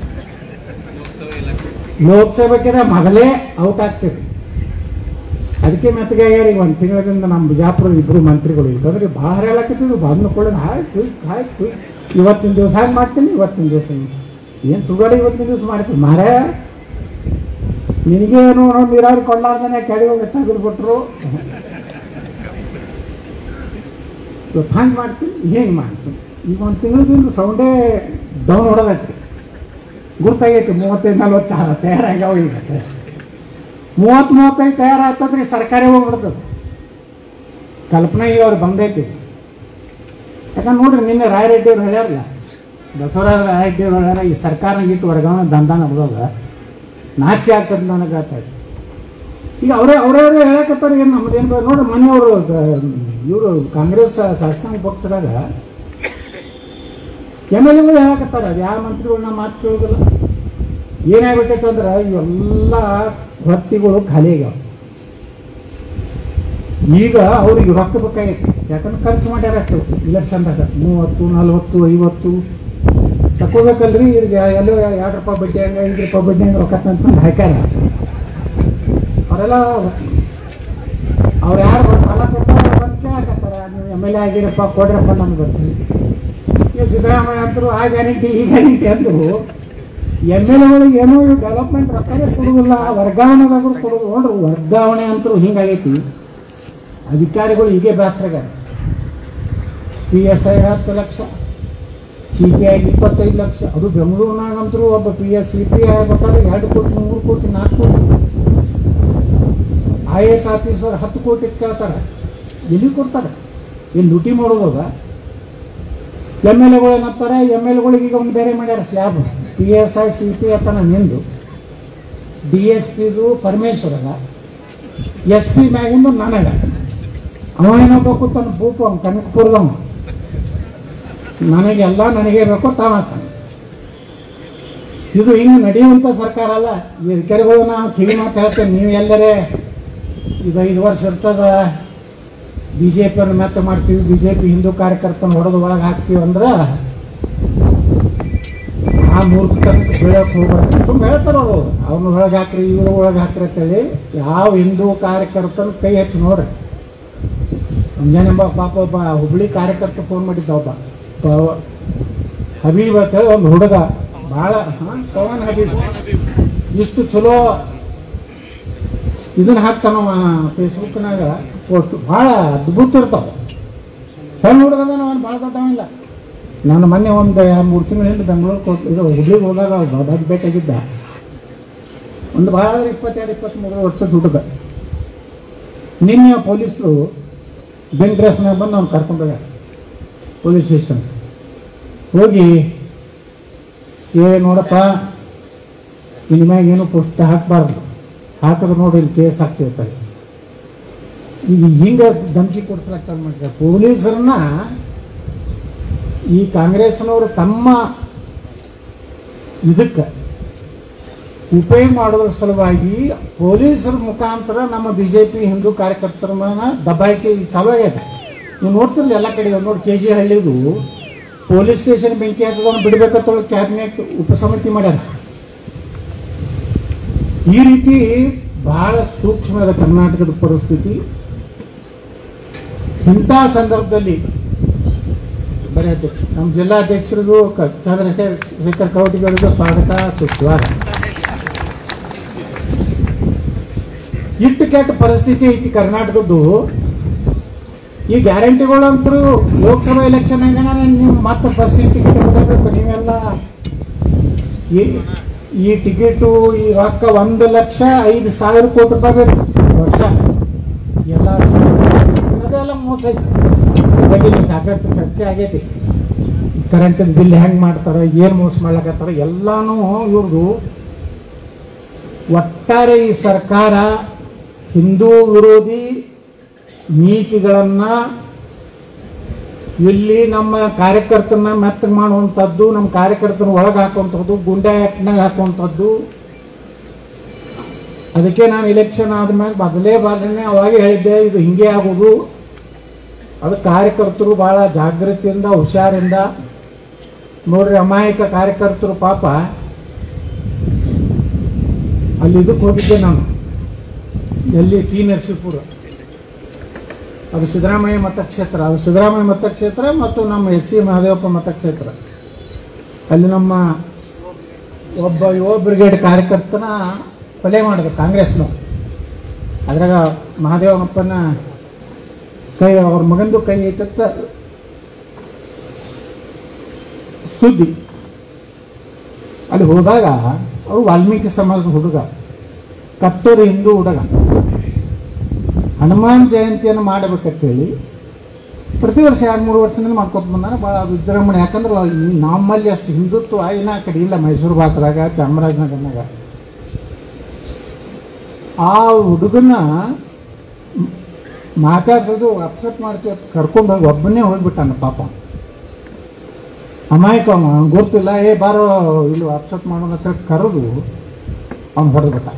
ಲೋಕಸಭೆಗೆ ಮೊದಲೇ ಔಟ್ ಆಗ್ತೀವಿ ಅದಕ್ಕೆ ಮೆತ್ತಗೆ ಆಗ್ಯಾರ ಈಗ ಒಂದು ತಿಂಗಳಿಂದ ನಮ್ಮ ಬಿಜಾಪುರದ ಇಬ್ಬರು ಮಂತ್ರಿಗಳು ಇಲ್ಕಂದ್ರೆ ಭಾಳ ಹೇಳಕತ್ತಿದ್ದು ಬಂದು ಕೂಡ ಹಾಯ್ ಕುಯ್ ಹಾಯ್ ಕುಯ್ ಇವತ್ತಿನ ದಿವಸ ಹಾಗೆ ಮಾಡ್ತೀನಿ ಇವತ್ತಿನ ದಿವಸ ಏನು ಸುಗಡಿ ಇವತ್ತಿನ ದಿವಸ ಮಾಡ್ತೀನಿ ಮಾರೇ ನಿನಗೇನು ನೀರಾವರಿ ಕೊಳ್ಳಾರ್ದನೆ ಕೆಳಗೆ ಹೋಗಿ ತೆಗೆದುಬಿಟ್ರು ಇವತ್ತು ಹಂಗೆ ಮಾಡ್ತೀನಿ ಹೇಗೆ ಮಾಡ್ತೀನಿ ಈಗ ಒಂದು ತಿಂಗಳದಿಂದ ಸೌಂಡೇ ಡೌನ್ ಹೊಡೋದೈತಿ ಗುರ್ತಾಗೈತಿ ಮೂವತ್ತೈದು ನಲ್ವತ್ತು ಸಾವಿರ ತಯಾರಾಗ್ಯಾವ ಈಗ ಮೂವತ್ತು ಮೂವತ್ತೈದು ತಯಾರಾಗ್ತದ್ರಿ ಸರ್ಕಾರಿ ಹೋಗ್ಬಿಡ್ತದೆ ಕಲ್ಪನೆಗೆ ಅವ್ರು ಬಂದೈತಿ ಯಾಕಂದ್ರೆ ನೋಡ್ರಿ ನಿನ್ನೆ ರಾಯರೆಡ್ಡಿ ಅವ್ರು ಹೇಳ್ಯಾರಲ್ಲ ಬಸವರಾಜ ರಾಯರೆಡ್ಡಿ ಅವ್ರು ಹೇಳ್ಯಾರ ಈ ಸರ್ಕಾರ ಇಟ್ಟು ವರ್ಗಾವಣೆ ದಂಧ ನಡ್ದದ ನಾಚಿಕೆ ಆಗ್ತದೆ ನನಗೆ ಆಗ್ತದೆ ಈಗ ಅವರೇ ಅವರೇ ಹೇಳಕತ್ತಾರ ಏನು ನಮ್ದೇನು ಬ- ನೋಡ್ರಿ ಮೊನ್ನೆ ಅವರು ಇವರು ಕಾಂಗ್ರೆಸ್ ಶಾಸಕಾಂಗ ಪಕ್ಷದಾಗ ಎಮ್ ಎಲ್ ಎಗಳು ಹೇಳಕತ್ತಾರ ಅದು ಯಾವ ಮಂತ್ರಿಗಳನ್ನ ಮಾತು ಕೇಳೋದಿಲ್ಲ ಏನಾಗ್ಬಿಟ್ಟೈತೆ ಅಂದ್ರೆ ಇವೆಲ್ಲ ಹೊತ್ತಿಗಳು ಖಾಲಿ ಆಗ್ಯಾವ ಈಗ ಅವ್ರಿಗೆ ರೊಕ್ಕ ಬೇಕಾಗೈತಿ ಯಾಕಂದ್ರೆ ಖರ್ಚು ಮಾಡ್ಯಾರ ಅಷ್ಟು ಇಲೆಕ್ಷನ್ದಾಗ ಮೂವತ್ತು ನಲ್ವತ್ತು ಐವತ್ತು ತಕೋಬೇಕಲ್ರಿ ಇವ್ರಿಗೆ ಎಲ್ಲೋ ಎರಡು ರೂಪಾಯಿ ಬಡ್ಡಿ ಹಂಗೆ ಐದು ರೂಪಾಯಿ ಬಡ್ಡಿ ಹಂಗೆ ರೊಕ್ಕ ತಂತಂದು ಹಾಕ್ಯಾರ ಅವರೆಲ್ಲ ಅವ್ರು ಯಾರು ಸಾಲ ಕೊಡ್ತಾರೆ ಬಂದು ಹಾಕತ್ತಾರ ನೀವು ಎಮ್ ಎಲ್ ಎ ಆಗಿರಪ್ಪ ಕೊಡ್ರಪ್ಪ ನಮ್ಗೆ ಗೊತ್ತಿಲ್ಲ ನೀವು ಸಿದ್ದರಾಮಯ್ಯ ಅಂತರು ಆ ಗ್ಯಾರಂಟಿ ಈ ಗ್ಯಾರಂಟಿ ಅಂದರು ಎಮ್ ಎಲ್ ಎಗಳಿಗೆ ಏನೋ ಡೆವಲಪ್ಮೆಂಟ್ ರೊಕ್ಕನೇ ಕೊಡೋದಿಲ್ಲ ವರ್ಗಾವಣೆದಾಗೂ ಕೊಡೋದು ನೋಡ್ರಿ ವರ್ಗಾವಣೆ ಅಂತರೂ ಹಿಂಗಾಗೈತಿ ಅಧಿಕಾರಿಗಳು ಹೀಗೆ ಬೇಸರಾಗ್ಯಾರ ಪಿ ಎಸ್ ಐ ಹತ್ತು ಲಕ್ಷ ಸಿ ಪಿ ಐ ಇಪ್ಪತ್ತೈದು ಲಕ್ಷ ಅದು ಬೆಂಗಳೂರಿನಾಗಂತರೂ ಒಬ್ಬ P S C P I ಬೇಕಾದ್ರೆ ಎರಡು ಕೋಟಿ ಮೂರು ಕೋಟಿ ನಾಲ್ಕು ಕೋಟಿ ಐ ಎ ಎಸ್ ಆಫೀಸರ್ ಹತ್ತು ಕೋಟಿ ಕೇಳ್ತಾರೆ ಎಲ್ಲಿ ಕೊಡ್ತಾರೆ ಇಲ್ಲಿ ಲೂಟಿ ಮಾಡೋದಾಗ ಎಮ್ ಎಲ್ ಎಗಳು ಏನಂತಾರೆ ಎಮ್ ಎಲ್ ಗಳಿಗೆ ಈಗ ಒಂದು ಬೇರೆ ಮಾಡ್ಯಾರ slab P S I C P ಅತನ ನಿಂದು ಡಿ ಎಸ್ ಪಿದು ಪರಮೇಶ್ವರಗ ಎಸ್ ಪಿ ಮ್ಯಾಗಿಂದು ನನಗ ಅವ ಏನಬೇಕು ತನ್ನ ಬೂಪು ಅವ್ನು ಕನಕಪುರದವ ನನಗೆಲ್ಲ ನನಗೆ ಬೇಕು ತಾವಾಗ್ತಾನೆ ಇದು ಹಿಂಗೆ ನಡೆಯುವಂಥ ಸರ್ಕಾರ ಅಲ್ಲ ಈ ಅಧಿಕಾರಿಗಳು ನಾವು ಕಿವಿ ಮಾತು ಹೇಳ್ತೇವೆ ನೀವು ಎಲ್ಲರೇ ಇದು ಐದು ವರ್ಷ ಇರ್ತದ ಬಿ ಜೆ ಪಿಯವ್ರನ್ನ ಮೆತ್ತ ಮಾಡ್ತೀವಿ ಬಿ ಜೆ ಪಿ ಹಿಂದೂ ಕಾರ್ಯಕರ್ತನ ಹೊಡೆದು ಒಳಗೆ ಹಾಕ್ತೀವಿ ಅಂದ್ರೆ ಆ ಮೂರ್ಖತನಕ್ಕೆ ಬೀಳಕ್ಕೆ ಹೋಗ್ಬಾರ್ದು ಸುಮ್ಮನೆ ಹೇಳ್ತಾರೆ ಅವರು ಅವ್ರನ್ನ ಒಳಗೆ ಹಾಕ್ರಿ ಇವ್ರ ಒಳಗೆ ಹಾಕ್ರಿ ಅಂತೇಳಿ ಯಾವ ಹಿಂದೂ ಕಾರ್ಯಕರ್ತನ ಕೈ ಹಚ್ಚಿ ನೋಡ್ರಿ ಮುಂಜಾನೆ ಒಬ್ಬ ಪಾಪ ಒಬ್ಬ ಹುಬ್ಳಿ ಕಾರ್ಯಕರ್ತ ಫೋನ್ ಮಾಡಿದ್ದ ಒಬ್ಬ ಪ- ಹಬೀಬ್ ಅಂತೇಳಿ ಒಂದು ಹುಡುಗ ಭಾಳ ಹಾಂ ಪವನ್ ಹಬೀಬ್ ಇಷ್ಟು ಚಲೋ ಇದನ್ನ ಹಾಕ್ತಾನವ ಫೇಸ್ಬುಕ್ನಾಗ ಪೋಸ್ಟ್ ಭಾಳ ಅದ್ಭುತ ಇರ್ತಾವೆ ಸಣ್ಣ ಹುಡುಗದ ಅವನು ಭಾಳ ದೊಡ್ಡವಿಲ್ಲ ನಾನು ಮೊನ್ನೆ ಒಂದು ಮೂರು ತಿಂಗಳ ಹಿಂದೆ ಬೆಂಗಳೂರು ಇದು ಹುಬ್ಳಿಗೆ ಹೋದಾಗ ಒಬ್ಬ ಭೇಟಿಯಾಗಿದ್ದ ಒಂದು ಭಾಳ ಇಪ್ಪತ್ತೆರಡು ಇಪ್ಪತ್ತ್ಮೂರು ವರ್ಷದ ಹುಡುಗ ನಿನ್ನೆ ಪೊಲೀಸರು ಬೆನ್ ಡ್ರೆಸ್ನಾಗ ಬಂದು ಅವ್ನು ಕರ್ಕೊಂಡೋಗ ಪೊಲೀಸ್ ಸ್ಟೇಷನ್ ಹೋಗಿ ಏ ನೋಡಪ್ಪ ಇನ್ ಮ್ಯಾಗ ಏನು ಪುಷ್ಟ ಹಾಕಬಾರ್ದು ಹಾಕಿದ್ರೆ ನೋಡಿ ಇಲ್ಲಿ ಕೇಸ್ ಹಾಕ್ತಿರ್ತಾರೆ ಈಗ ಹಿಂಗೆ ಧಮಕಿ ಕೊಡಿಸ್ಲಾಗ್ತದೆ ಮಾಡಿದ್ರೆ ಪೊಲೀಸರನ್ನ ಈ ಕಾಂಗ್ರೆಸ್ನವರು ತಮ್ಮ ಇದಕ್ಕೆ ಉಪಯೋಗ ಮಾಡೋದ್ರ ಸಲುವಾಗಿ ಪೊಲೀಸರ ಮುಖಾಂತರ ನಮ್ಮ ಬಿ ಜೆ ಪಿ ಹಿಂದೂ ಕಾರ್ಯಕರ್ತರ ಮೇಲೆ ದಬ್ಬಾಯಿಕೆ ಈಗ ಚಾಲೂ ಆಗ್ಯದ ನೀವು ನೋಡ್ತಿರಲಿ ಎಲ್ಲ ಕಡೆ ನೋಡಿ ಕೆ ಜಿ ಹಳ್ಳಿದು ಪೊಲೀಸ್ ಸ್ಟೇಷನ್ ಬೆಂಕಿ ಹಚ್ಚದನ್ನು ಬಿಡಬೇಕಂತ ಕ್ಯಾಬಿನೆಟ್ ಉಪಸಮಿತಿ ಮಾಡ್ಯಾರ ಈ ರೀತಿ ಬಹಳ ಸೂಕ್ಷ್ಮದ ಕರ್ನಾಟಕದ ಪರಿಸ್ಥಿತಿ ಇಂಥ ಸಂದರ್ಭದಲ್ಲಿ ಬರೀ ಅಧ್ಯಕ್ಷ ನಮ್ಮ ಜಿಲ್ಲಾಧ್ಯಕ್ಷರಿಗೂ ಕ- ಚಂದ್ರಶೇಖರ್ ಕವಟಿಗಳಿಗೂ ಸ್ವಾಗತ ಸುಸ್ವಾಗತ ಇಟ್ಟು ಕೆಟ್ಟ ಪರಿಸ್ಥಿತಿ ಐತಿ ಕರ್ನಾಟಕದ್ದು ಈ ಗ್ಯಾರಂಟಿಗಳಂತರೂ ಲೋಕಸಭಾ ಎಲೆಕ್ಷನ್ ಹೆಂಗನ ನೀವು ಮತ್ತೆ ಬಸ್ಸಿಗೆ ಟಿಕೆಟ್ ಕೊಡಬೇಕು ನೀವೆಲ್ಲ ಈ- ಈ ಟಿಕೆಟು ಈ ರೊಕ್ಕ ಒಂದು ಲಕ್ಷ ಐದು ಸಾವಿರ ಕೋಟಿ ರೂಪಾಯಿ ಬೇಕು ವರ್ಷ ಎಲ್ಲ ಅದೆಲ್ಲ ಮೋಸ ಐತಿ ಇದ್ರ ಬಗ್ಗೆ ನೀವು ಸಾಕಷ್ಟು ಚರ್ಚೆ ಆಗೈತಿ ಕರೆಂಟಿನ ಬಿಲ್ ಹೆಂಗೆ ಮಾಡ್ತಾರೆ ಏನು ಮೋಸ ಮಾಡ್ಲಕತ್ತಾರ ಎಲ್ಲಾನು ಇವ್ರದ್ದು ಒಟ್ಟಾರೆ ಈ ಸರ್ಕಾರ ಹಿಂದೂ ವಿರೋಧಿ ನೀತಿಗಳನ್ನು ಇಲ್ಲಿ ನಮ್ಮ ಕಾರ್ಯಕರ್ತರನ್ನ ಮೆತ್ತಗೆ ಮಾಡುವಂಥದ್ದು ನಮ್ಮ ಕಾರ್ಯಕರ್ತನ ಒಳಗೆ ಹಾಕುವಂಥದ್ದು ಗುಂಡೆ ಆ್ಯಕ್ಟ್ನಾಗ ಹಾಕುವಂಥದ್ದು ಅದಕ್ಕೆ ನಾನು ಇಲೆಕ್ಷನ್ ಆದ್ಮೇಲೆ ಮೊದಲೇ ಬಾಲನೆ ಅವಾಗೇ ಹೇಳಿದ್ದೆ ಇದು ಹಿಂಗೆ ಆಗೋದು ಅದು ಕಾರ್ಯಕರ್ತರು ಭಾಳ ಜಾಗೃತಿಯಿಂದ ಹುಷಾರಿಂದ ನೋಡ್ರಿ ಅಮಾಯಕ ಕಾರ್ಯಕರ್ತರು ಪಾಪ ಅಲ್ಲಿ ಇದಕ್ಕೆ ಹೋಗಿದ್ದೆ ನಾನು ಎಲ್ಲಿ ಟಿ ನರಸೀಪುರ ಅದು ಸಿದ್ದರಾಮಯ್ಯ ಮತಕ್ಷೇತ್ರ ಅದು ಸಿದ್ದರಾಮಯ್ಯ ಮತಕ್ಷೇತ್ರ ಮತ್ತು ನಮ್ಮ ಎಸ್ ಸಿ ಮಹದೇವಪ್ಪ ಮತಕ್ಷೇತ್ರ ಅಲ್ಲಿ ನಮ್ಮ ಒಬ್ಬ ಯುವ ಬ್ರಿಗೇಡ್ ಕಾರ್ಯಕರ್ತನ ಕೊಲೆ ಮಾಡಿದ್ರು ಕಾಂಗ್ರೆಸ್ನವ್ರು ಅದ್ರಾಗ ಮಹಾದೇವಪ್ಪನ ಕೈ ಅವ್ರ ಮಗಂದು ಕೈ ಐತತ್ತ ಸುದ್ದಿ ಅಲ್ಲಿ ಹೋದಾಗ ಅವರು ವಾಲ್ಮೀಕಿ ಸಮಾಜದ ಹುಡುಗ ಕತ್ತೂರು ಹಿಂದೂ ಹುಡುಗ ಹನುಮಾನ್ ಜಯಂತಿಯನ್ನು ಮಾಡಬೇಕಂತೇಳಿ ಪ್ರತಿ ವರ್ಷ ಎರಡು ಮೂರು ವರ್ಷದಿಂದ ಮಾಡ್ಕೊತ ಬಂದಾನ ಭಾಳ ವಿಜೃಂಭಣೆ ಯಾಕಂದ್ರೆ ಈ ನಮ್ಮಲ್ಲಿ ಅಷ್ಟು ಹಿಂದುತ್ವ ಇನ್ನ ಆ ಕಡೆ ಇಲ್ಲ ಮೈಸೂರು ಭಾಗದಾಗ ಚಾಮರಾಜನಗರನಾಗ ಆ ಹುಡುಗನ ಮ್- ಮಾತಾಡ್ಸೋದು ಅಪ್ಸೆಟ್ ಮಾಡ್ತೀವಿ ಅಂತ ಕರ್ಕೊಂಡು ಹೋಗಿ ಒಬ್ಬನೇ ಹೋಗ್ಬಿಟ್ಟಾನ ಪಾಪ ಅಮಾಯಕ ಅವ ಅವ್ನ್ ಗೊತ್ತಿಲ್ಲ ಏ ಬಾರೋ ಇಲ್ಲಿ ಅಪ್ಸೆಟ್ ಮಾಡೋಣ ಅಂತ ಹೇಳಿ ಕರೆದು ಅವ್ನು ಹೊಡೆದ್ಬಿಟ್ಟ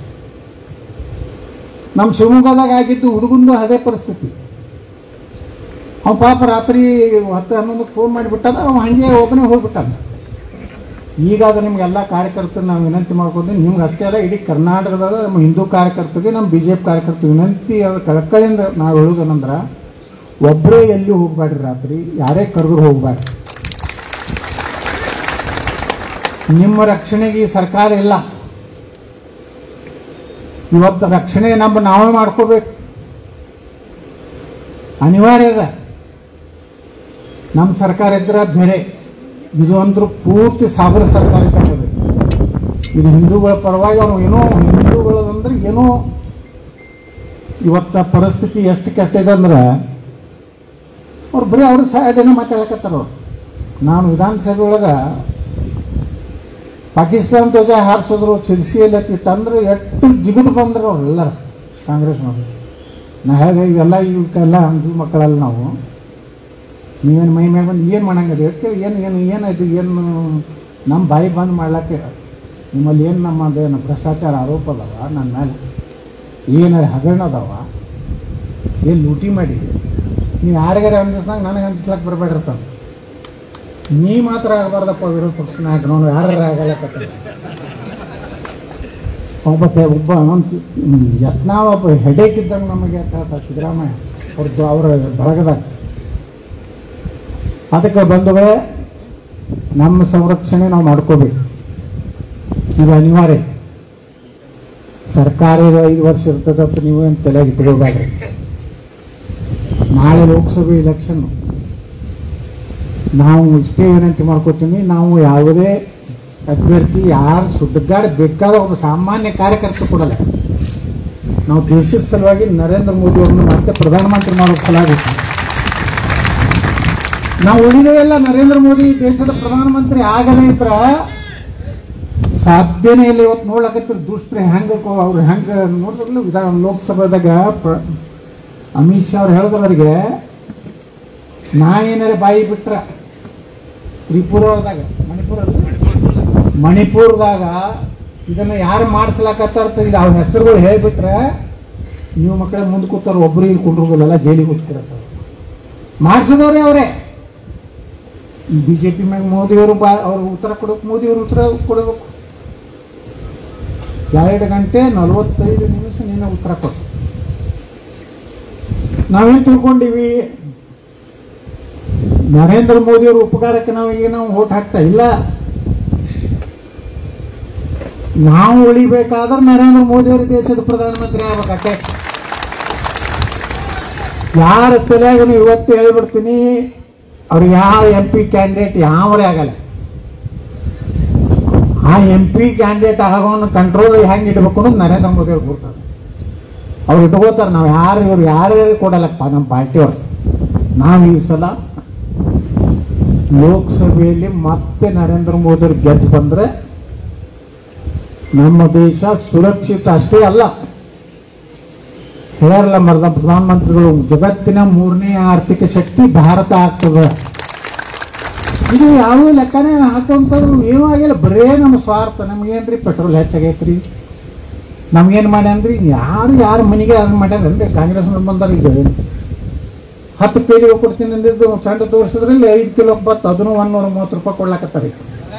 ನಮ್ಮ ಶಿವಮೊಗ್ಗದಾಗ ಆಗಿದ್ದು ಹುಡುಗಂದು ಅದೇ ಪರಿಸ್ಥಿತಿ ಅವ್ನು ಪಾಪ ರಾತ್ರಿ ಹತ್ತು ಹನ್ನೊಂದಕ್ಕೆ ಫೋನ್ ಮಾಡಿಬಿಟ್ಟಾನ ಅವ ಹಂಗೆ ಒಬ್ಬನೇ ಹೋಗ್ಬಿಟ್ಟಾನ ಈಗ ಅದು ನಿಮ್ಗೆಲ್ಲ ಕಾರ್ಯಕರ್ತರು ನಾವು ವಿನಂತಿ ಮಾಡ್ಕೊಂಡು ನಿಮ್ಗೆ ಅಷ್ಟೇ ಅಲ್ಲ ಇಡೀ ಕರ್ನಾಟಕದ ನಮ್ಮ ಹಿಂದೂ ಕಾರ್ಯಕರ್ತರಿಗೆ ನಮ್ಮ ಬಿ ಜೆ ಪಿ ಕಾರ್ಯಕರ್ತರು ವಿನಂತಿ ಅದು ಕಳಕಳಿಯಿಂದ ನಾವು ಹೇಳೋದೇನಂದ್ರೆ ಒಬ್ಬರೇ ಎಲ್ಲಿ ಹೋಗ್ಬೇಡ್ರಿ ರಾತ್ರಿ ಯಾರೇ ಕರೆದ್ರು ಹೋಗ್ಬೇಡ್ರಿ ನಿಮ್ಮ ರಕ್ಷಣೆಗೆ ಈ ಸರ್ಕಾರ ಇಲ್ಲ ಇವತ್ತು ರಕ್ಷಣೆ ನಮ್ಮ ನಾವೇ ಮಾಡ್ಕೋಬೇಕು ಅನಿವಾರ್ಯ ಅದ ನಮ್ಮ ಸರ್ಕಾರ ಇದ್ರೆ ಬೇರೆ ಇದು ಅಂದ್ರೂ ಪೂರ್ತಿ ಸಾಬರ ಸರ್ಕಾರ ಇದ್ದಂಗೆ ಇದು ಹಿಂದೂಗಳ ಪರವಾಗಿ ಅವ್ನು ಏನೋ ಹಿಂದೂಗಳದಂದ್ರೆ ಏನೋ ಇವತ್ತ ಪರಿಸ್ಥಿತಿ ಎಷ್ಟು ಕೆಟ್ಟಿದೆ ಅಂದ್ರೆ ಅವ್ರು ಬರೀ ಅವ್ರ ಸೈಡೇನೆ ಮಾತಾಡಕತ್ತಾರ ಅವ್ರು ನಾನು ವಿಧಾನಸಭೆ ಒಳಗೆ ಪಾಕಿಸ್ತಾನ ಧ್ವಜ ಹಾರಿಸಿದ್ರು ಚಿರ್ಸಿಯಲ್ಲಿ ಇಟ್ಟಂದ್ರೆ ಎಷ್ಟು ಜಿಗಿದು ಬಂದ್ರು ಅವ್ರು ಎಲ್ಲರೂ ಕಾಂಗ್ರೆಸ್ನವರು ನಾ ಹೇಳಿದೆ ಇವೆಲ್ಲ ಇವಕ್ಕೆಲ್ಲ ಹಿಂದೂ ಮಕ್ಕಳಲ್ಲ ನಾವು ನೀವೇನು ಮೈ ಮ್ಯಾಗ ಬಂದು ಏನು ಮಾಡಂಗಿಲ್ಲ ಯಾಕೆ ಏನು ಏನು ಏನಾಯ್ತು ಏನು ನಮ್ಮ ಬಾಯಿ ಬಂದ್ ಮಾಡ್ಲಕ್ಕೆ ನಿಮ್ಮಲ್ಲಿ ಏನು ನಮ್ಮದೇನು ಭ್ರಷ್ಟಾಚಾರ ಆರೋಪ ಅದಾವ ನನ್ನ ಮೇಲೆ ಏನಾರ ಹಗರಣ ಅದಾವ ಏನು ಲೂಟಿ ಮಾಡಿ ನೀವು ಯಾರಿಗಾರ ಅಂದಿಸ್ದಂಗೆ ನನಗೆ ಅಂದಿಸ್ಲಕ್ಕೆ ಬರಬೇಡಿರ್ತಾನೆ ನೀ ಮಾತ್ರ ಆಗಬಾರ್ದಪ್ಪ ವಿರೋಧ ಪಕ್ಷ ನಾಯಕ ನಾವು ಯಾರು ಆಗಲಕತ್ತ ಒಬ್ಬ ತೆ- ಒಬ್ಬ ಯತ್ನ ಒಬ್ಬ ಹೆಡೇಕ್ ಇದ್ದಂಗೆ ನಮಗೆ ಅಂತ ಹೇಳ್ತಾರೆ ಸಿದ್ದರಾಮಯ್ಯ ಅವ್ರದ್ದು ಅವರ ಬಳಗದಾಗ ಅದಕ್ಕೆ ಬಂಧುಗಳೇ ನಮ್ಮ ಸಂರಕ್ಷಣೆ ನಾವು ಮಾಡ್ಕೋಬೇಕು ಇದು ಅನಿವಾರ್ಯ ಸರ್ಕಾರ ಇದು ಐದು ವರ್ಷ ಇರ್ತದಂತ ನೀವು ಏನು ತಲೆಗೆ ಇಟ್ಕೋಬೇಡ್ರಿ ನಾಳೆ ಲೋಕಸಭೆ ಎಲೆಕ್ಷನ್ ನಾವು ಇಷ್ಟೇ ವಿನಂತಿ ಮಾಡ್ಕೋತೀನಿ ನಾವು ಯಾವುದೇ ಅಭ್ಯರ್ಥಿ ಯಾರು ಸುಡ್ಗಾಡ ಬೇಕಾದ ಒಬ್ಬ ಸಾಮಾನ್ಯ ಕಾರ್ಯಕರ್ತ ಕೊಡಲ್ಲ ನಾವು ದೇಶದ ಸಲುವಾಗಿ ನರೇಂದ್ರ ಮೋದಿ ಅವ್ರನ್ನ ಮತ್ತೆ ಪ್ರಧಾನಮಂತ್ರಿ ಮಾಡೋ ಸಲುವಾಗಿ ನಾವು ಉಳಿದೆಲ್ಲ ನರೇಂದ್ರ ಮೋದಿ ದೇಶದ ಪ್ರಧಾನಮಂತ್ರಿ ಆಗದೇ ಇದ್ರ ಸಾಧ್ಯನೇ ಇಲ್ಲ ಇವತ್ತು ನೋಡ್ಲಕತ್ತಿರ ದುಷ್ಟ್ರೆ ಹೆಂಗ ಅವ್ರು ಹೆಂಗ ನೋಡಿದ್ರಲ್ಲ ವಿಧಾನ ಲೋಕಸಭಾದಾಗ ಪ್ರ- ಅಮಿತ್ ಶಾ ಅವ್ರು ಹೇಳಿದವರಿಗೆ ನಾ ಏನಾರ ಬಾಯಿ ಬಿಟ್ರ ತ್ರಿಪುರದಾಗ ಮಣಿಪುರ ಮಣಿಪುರದಾಗ ಇದನ್ನ ಯಾರು ಮಾಡಿಸ್ಲಾಕತ್ತಾರ ಇಲ್ಲ ಅವ್ರ ಹೆಸರುಗಳು ಹೇಳ್ಬಿಟ್ರೆ ನೀವು ಮಕ್ಕಳ ಮುಂದೆ ಕೂತಾರ ಒಬ್ರು ಇಲ್ಲಿ ಕುಂಡ್ರಲ್ಲ ಜೈಲಿಗೆ ಹೋಗ್ತಿರತ್ತ ಮಾಡಿಸಿದವ್ರೆ ಅವರೇ ಬಿ ಜೆ ಪಿ ಮ್ಯಾಗ ಮೋದಿಯವರು ಬಾ ಅವ್ರು ಉತ್ತರ ಕೊಡಬೇಕು ಮೋದಿಯವರು ಉತ್ತರ ಕೊಡಬೇಕು ಎರಡು ಗಂಟೆ ನಲವತ್ತೈದು ನಿಮಿಷ ನೀನು ಉತ್ತರ ಕೊಡು ನಾವೇನು ತಿಳ್ಕೊಂಡಿವಿ ನರೇಂದ್ರ ಮೋದಿಯವರ ಉಪಕಾರಕ್ಕೆ ನಾವು ಈಗ ನಾವು ಓಟ್ ಹಾಕ್ತಾ ಇಲ್ಲ ನಾವು ಉಳಿಬೇಕಾದ್ರೆ ನರೇಂದ್ರ ಮೋದಿಯವರು ದೇಶದ ಪ್ರಧಾನಮಂತ್ರಿ ಆಗ್ಬೇಕಷ್ಟೇ ಯಾರ ತಲೆಯಾಗ ಇವತ್ತು ಹೇಳ್ಬಿಡ್ತೀನಿ ಅವ್ರು ಯಾವ ಎಂ ಪಿ ಕ್ಯಾಂಡಿಡೇಟ್ ಯಾವರೇ ಆಗಲ್ಲ ಆ ಎಂ ಪಿ ಕ್ಯಾಂಡಿಡೇಟ್ ಆಗೋನ ಕಂಟ್ರೋಲ್ ಹೆಂಗೆ ಇಡ್ಬೇಕು ಅನ್ನೋದು ನರೇಂದ್ರ ಮೋದಿ ಅವ್ರು ಕೊಡ್ತಾರೆ ಅವ್ರು ಇಟ್ಕೋತಾರೆ ನಾವು ಯಾರು ಇವ್ರು ಯಾರ್ಯಾರು ಕೊಡಲ್ಲಪ್ಪ ನಮ್ಮ ಪಾರ್ಟಿಯವ್ರು ನಾವು ಈ ಸಲ ಲೋಕಸಭೆಯಲ್ಲಿ ಮತ್ತೆ ನರೇಂದ್ರ ಮೋದಿ ಅವ್ರು ಗೆದ್ದು ಬಂದ್ರೆ ನಮ್ಮ ದೇಶ ಸುರಕ್ಷಿತ ಅಷ್ಟೇ ಅಲ್ಲ ಹೇಳಲ್ಲ ಮರದ ಪ್ರಧಾನಮಂತ್ರಿಗಳು ಜಗತ್ತಿನ ಮೂರನೇ ಆರ್ಥಿಕ ಶಕ್ತಿ ಭಾರತ ಆಗ್ತದೆ ಇದು ಯಾವ ಲೆಕ್ಕನೇ ಹಾಕುವಂಥದ್ದು ಏನೂ ಆಗಿಲ್ಲ ಬರೇ ನಮ್ಮ ಸ್ವಾರ್ಥ ನಮ್ಗೇನ್ರಿ ಪೆಟ್ರೋಲ್ ಹೆಚ್ಚಾಗೈತ್ರಿ ನಮ್ಗೇನು ಮಾಡ್ಯಾನ್ರಿ ಯಾರು ಯಾರ ಮನೆಗೆ ಯಾರು ಮಾಡ್ಯಾರನ್ರಿ ಕಾಂಗ್ರೆಸ್ ಬಂದಾರ ಈಗ ಹತ್ತು ಕೆ ಜಿ ಕೊಡ್ತೀನಿ ಅಂದಿದ್ದು ಚಂಡ ತೋರಿಸಿದ್ರಲ್ಲಿ ಐದು ಕಿಲೋ ಬತ್ತು ಅದನ್ನು ಒಂದೂರ ಮೂವತ್ತು ರೂಪಾಯಿ ಕೊಡ್ಲಾಕತ್ತಾರ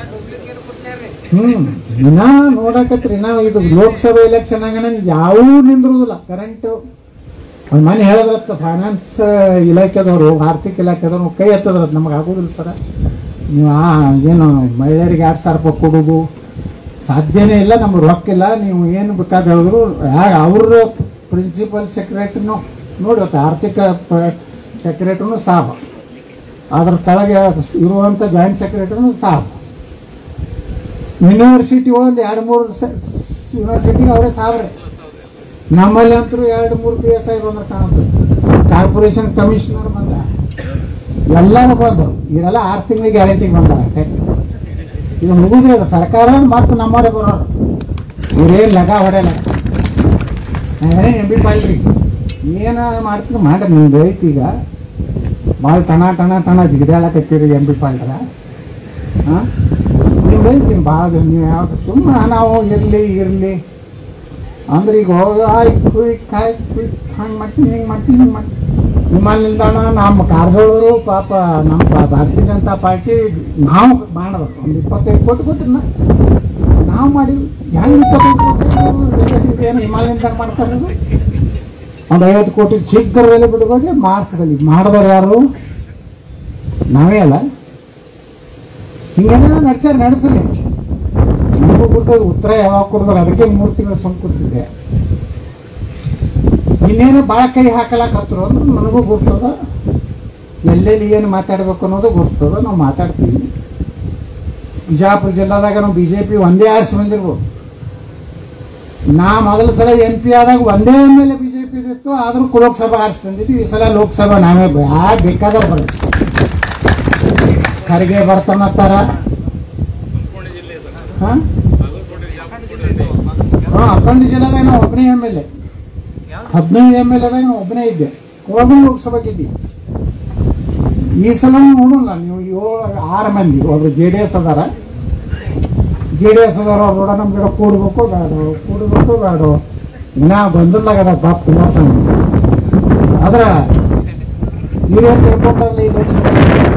ಹ್ಮ್ ಇನ್ನ ನೋಡಕತ್ರಿ ಇನ್ನ ಇದು ಲೋಕಸಭೆ ಎಲೆಕ್ಷನ್ ಆಗಣ ಯಾವೂ ನಿಂದ್ರುದಿಲ್ಲ ಕರೆಂಟ್ ಒಂದ್ ಮನೆ ಹೇಳಿದ್ರತ್ತ ಫೈನಾನ್ಸ್ ಇಲಾಖೆದವರು ಆರ್ಥಿಕ ಇಲಾಖೆದವ್ರು ಕೈ ಎತ್ತದ್ರ ನಮಗೆ ಆಗೋದಿಲ್ಲ ಸರ ನೀವು ಆ ಏನು ಮಹಿಳೆಯರಿಗೆ ಎರಡು ಸಾವಿರ ರೂಪಾಯಿ ಕೊಡೋದು ಸಾಧ್ಯನೇ ಇಲ್ಲ ನಮ್ಗೆ ರೊಕ್ಕ ಇಲ್ಲ ನೀವು ಏನು ಬೇಕಾದ ಹೇಳಿದ್ರು ಯಾರು ಅವ್ರ ಪ್ರಿನ್ಸಿಪಲ್ ಸೆಕ್ರೆಟರಿನು ನೋಡಿ ಇವತ್ತು ಆರ್ಥಿಕ ಸೆಕ್ರೆಟರಿನು ಸಾಬ ಅದ್ರ ಕೆಳಗೆ ಇರುವಂಥ ಜಾಯಿಂಟ್ ಸೆಕ್ರೆಟರಿನು ಸಾಬ ಯೂನಿವರ್ಸಿಟಿ ಒಂದು ಎರಡು ಮೂರು ಯೂನಿವರ್ಸಿಟಿಗೆ ಅವರೇ ಸಾವಿರ ನಮ್ಮಲ್ಲಿ ಅಂತೂ ಎರಡು ಮೂರು ಪಿ ಎಸ್ ಐ ಬಂದ್ರೆ ಕಾಣುತ್ತೆ ಕಾರ್ಪೊರೇಷನ್ ಕಮಿಷನರ್ ಬಂದ ಎಲ್ಲರೂ ಬಂದರು ಇವರೆಲ್ಲ ಆರು ತಿಂಗಳಿಗೆ ಗ್ಯಾರಂಟಿಗೆ ಬಂದಾರ ಅಷ್ಟೇ ಇದು ಮುಗಿದ್ರೆ ಅದು ಸರ್ಕಾರ ಮತ್ತೆ ನಮ್ಮವರೇ ಬರೋರು ಇವ್ರೇನು ಲಗ ಹೊಡೆಯಲ್ಲ ಎಂ ಬಿ ಪಾಲ್ರಿ ಏನು ಮಾಡ್ತೀರಿ ಮಾಡ್ರಿ ನಿಮ್ದು ಐತಿ ಈಗ ಭಾಳ ಟಣ ಟಣ ಟಣ ಜಿಗಿದಾಳಕತ್ತೀರಿ ಎಂ ಬಿ ಪಾಲ್ರ ಹಾಂ ನೀವು ಐತಿ ಭಾಳ ನೀವು ಯಾವ್ದು ಸುಮ್ಮನೆ ನಾವು ಇರಲಿ ಇರಲಿ ಅಂದ್ರೆ ಈಗ ಹೋಗಿ ಆಯ್ ಕುಯ್ ಕಾಯ್ ಕುಯ್ ಹಂಗೆ ಮಾಡ್ತೀನಿ ಹಿಂಗೆ ಮಾಡ್ತೀನಿ ಹಿಂಗೆ ಮಾಡ್ತೀನಿ ವಿಮಾನ ನಿಲ್ದಾಣ ನಮ್ಮ ಕಾರಜೋಳರು ಪಾಪ ನಮ್ಮ ಪಾ- ಭಾರತೀಯ ಜನತಾ ಪಾರ್ಟಿ ನಾವು ಮಾಡಬೇಕು ಒಂದು ಇಪ್ಪತ್ತೈದು ಕೋಟಿ ಕೊಟ್ಟಿನ ನಾವು ಮಾಡಿವಿ ಹೆಂಗೆ ಇಪ್ಪತ್ತೈದು ಕೋಟಿ ಏನು ವಿಮಾನ ನಿಲ್ದಾಣ ಮಾಡ್ತಾರೆ ಇದು? ಒಂದು ಐವತ್ತು ಕೋಟಿ ಶೀಘ್ರದಲ್ಲಿ ಬಿಡುವಾಗ ಮಾರ್ಚ್ದಲ್ಲಿ ಮಾಡಿದವ್ರು ಯಾರು ನಾವೇ ಅಲ್ಲ ಹಿಂಗೇನ ನಡೆಸ್ಯಾರ ನಡೆಸಲಿ ನನಗೂ ಗೊತ್ತದ ಉತ್ತರ ಯಾವಾಗ ಕೊಡ್ಬೇಕು ಅದಕ್ಕೆ ಮೂರು ತಿಂಗಳು ಸುಮ್ ಕೂತಿದ್ದೆ ಇನ್ನೇನು ಭಾಳ ಕೈ ಹಾಕಲಾಕತ್ರು ಅಂದ್ರೆ ನನಗೂ ಗೊತ್ತದ ಎಲ್ಲೆಲ್ಲಿ ಏನು ಮಾತಾಡ್ಬೇಕು ಅನ್ನೋದು ಗೊತ್ತದ ನಾವು ಮಾತಾಡ್ತೀವಿ ಬಿಜಾಪುರ ಜಿಲ್ಲಾದಾಗ ನಾವು ಬಿ ಜೆ ಪಿ ಒಂದೇ ಆರಿಸಿ ಬಂದಿರ್ಬೋದು ನಾ ಮೊದಲ ಸಲ ಎಂ ಪಿ ಆದಾಗ ಒಂದೇ M L A B J P ಇತ್ತು ಆದ್ರೂ ಲೋಕಸಭಾ ಆರಿಸಿ ಬಂದಿದ್ವಿ ಈ ಸಲ ಲೋಕಸಭಾ ನಾವೇ ಯಾ ಬೇಕಾದ ಬರುತ್ತೆ ಖರ್ಗೆ ಬರ್ತಾನತ್ತಾರ ಹಾಂ ಹಾಂ ಅಖಂಡ ಜಿಲ್ಲಾದಾಗ ನಾವು ಒಬ್ಬನೇ ಎಮ್ ಎಲ್ ಎ ಹದಿನೈದು ಎಮ್ ಎಲ್ ಎದಾಗ ನಾವು ಒಬ್ಬನೇ ಇದ್ದೆ ಒಬ್ಬನೇ ಲೋಕಸಭೆಗೆ ಇದ್ದೀವಿ ಈ ಸಲ ನೋಡೋಣ ನೀವು ಏಳು ಆರು ಮಂದಿ ಒಬ್ರು ಜೆ ಡಿ ಎಸ್ ಅದಾರ ಜೆ ಡಿ ಎಸ್ ಅದಾರ ಅವ್ರ ಕೂಡ ನಮ್ಮ ಗಿಡ ಕೂಡ್ಬೇಕು ಬೇಡ ಕೂಡಬೇಕು ಬೇಡ ಇನ್ನ ಬಂದಿಲ್ಲಾಗದ ಬಾಪ್ ತುಂಬ ಆದ್ರ ಇವ್ರೇನು ತಿಳ್ಕೊಂಡಾರಲ್ಲ ಈ ಲೋಕಸಭೆ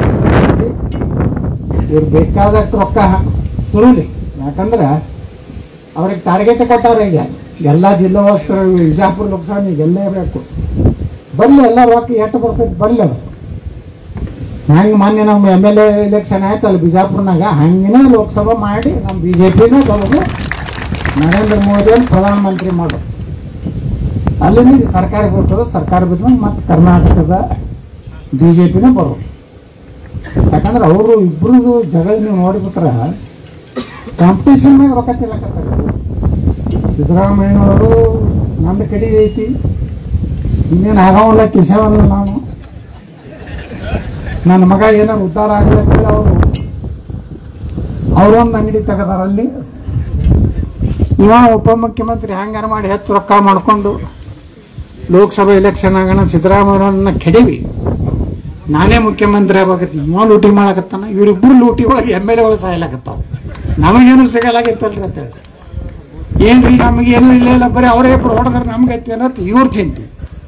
ಇವ್ರು ಬೇಕಾದಷ್ಟು ರೊಕ್ಕ ಸುರುಲಿ ಯಾಕಂದ್ರೆ ಅವ್ರಿಗೆ ಟಾರ್ಗೆಟ್ ಕೊಟ್ಟಾರೆ ಈಗ ಎಲ್ಲ ಜಿಲ್ಲಾವಾಸ್ಕರ ವಿಜಾಪುರ ಲೋಕಸಭೆ ಗೆಲ್ಲೇ ಬೇಕು ಬರಲಿ ಎಲ್ಲ ರೊಕ್ಕ ಎಷ್ಟು ಬರ್ತೈತೆ ಬರಲಿ ಅದು ಹೆಂಗೆ ಮೊನ್ನೆ ನಮ್ಮ ಎಮ್ ಎಲ್ ಎ ಎಲೆಕ್ಷನ್ ಆಯ್ತಲ್ಲ ಬಿಜಾಪುರ್ನಾಗ ಹಂಗಿನ ಲೋಕಸಭಾ ಮಾಡಿ ನಮ್ಮ ಬಿ ಜೆ ಪಿನ ಗೆಲ್ಲೋದು ನರೇಂದ್ರ ಮೋದಿಯನ್ನು ಪ್ರಧಾನಮಂತ್ರಿ ಮಾಡು ಅಲ್ಲಿಂದ ಇದು ಸರ್ಕಾರ ಬರ್ತದೆ ಸರ್ಕಾರ ಬಿದ್ಮೇಲೆ ಮತ್ತೆ ಕರ್ನಾಟಕದ ಬಿ ಜೆ ಪಿನ ಬರೋದು ಯಾಕಂದ್ರೆ ಅವರು ಇಬ್ಬರದು ಜಗಳ ನೀವು ನೋಡಿಬಿಟ್ರೆ ಕಾಂಪಿಟೇಷನ್ ಮ್ಯಾಗ ರೊಕ್ಕ ತಿನ್ನಕತ್ತಾರೆ ಸಿದ್ದರಾಮಯ್ಯನವರು ನಂದು ಕಡೆ ಐತಿ ಇನ್ನೇನು ಆಗವಲ್ಲ ಕಿಸವಲ್ಲ ನಾನು ನನ್ನ ಮಗ ಏನಾರು ಉದ್ಧಾರ ಆಗ್ಲಕ್ಕ ಅವರು ಅವರೊಂದು ಅಂಗಡಿ ತೆಗದಾರಲ್ಲಿ ಇವ ಉಪಮುಖ್ಯಮಂತ್ರಿ ಹ್ಯಾಂಗಾರ ಮಾಡಿ ಹೆಚ್ಚು ರೊಕ್ಕ ಮಾಡಿಕೊಂಡು ಲೋಕಸಭಾ ಎಲೆಕ್ಷನ್ ಆಗೋಣ ಸಿದ್ದರಾಮಯ್ಯನ ಕೆಡವಿ ನಾನೇ ಮುಖ್ಯಮಂತ್ರಿ ಆಗ್ಬೇಕತ್ ನಮ್ಮ ಲೂಟಿ ಮಾಡಕತ್ತಾನ ಇವರಿಬ್ಬರು ಲೂಟಿ ಒಳಗೆ ಎಮ್ ಎಲ್ ಎಗಳು ಸಾಯಲಾಕತ್ತಾವ ನಮಗೇನು ಸಿಗಲಾಗಿತ್ತಲ್ರಿ ಅಂತೇಳಿ ಏನ್ರಿ ನಮಗೇನು ಇಲ್ಲ ಇಲ್ಲ ಬರೀ ಅವರೇ ಇಬ್ರು ಹೊಡೆದ್ರೆ ನಮ್ಗೆ ಐತಿ ಅನ್ನತ್ ಇವ್ರ ಚಿಂತೆ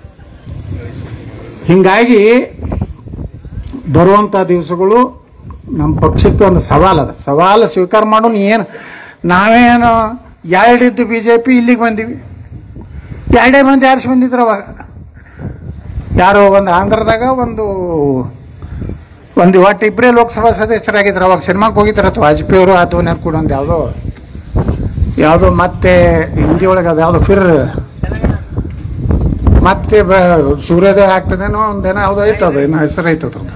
ಹಿಂಗಾಗಿ ಬರುವಂಥ ದಿವಸಗಳು ನಮ್ಮ ಪಕ್ಷಕ್ಕೆ ಒಂದು ಸವಾಲದ ಸವಾಲು ಸ್ವೀಕಾರ ಮಾಡೋನು ಏನು ನಾವೇನು ಎರಡಿದ್ದು ಬಿ ಜೆ ಪಿ ಇಲ್ಲಿಗೆ ಬಂದೀವಿ ಎರಡೇ ಮಂದಿ ಆರಿಸಿ ಬಂದಿದ್ರು ಅವಾಗ ಯಾರೋ ಒಂದು ಆಂಧ್ರದಾಗ ಒಂದು ಒಂದು ಒಟ್ಟು ಇಬ್ಬರೇ ಲೋಕಸಭಾ ಸದಸ್ಯರಾಗಿದ್ರು ಅವಾಗ ಸಿನಿಮಾಕ್ಕೆ ಹೋಗಿದ್ರು ಅಥವಾ ವಾಜಪೇಯಿ ಅವರು ಅಥವಾ ನೆನಪು ಕೂಡ ಒಂದು ಯಾವುದೋ ಯಾವುದೋ ಮತ್ತೆ ಹಿಂದಿ ಒಳಗೆ ಅದು ಯಾವುದೋ ಫಿರ್ ಮತ್ತೆ ಬ ಸೂರ್ಯೋದಯ ಆಗ್ತದೇನೋ ಒಂದೇನೋ ಯಾವುದೋ ಐತೆ ಅದು ಏನೋ ಹೆಸರು ಐತೆ ಅದ್ರದ್ದು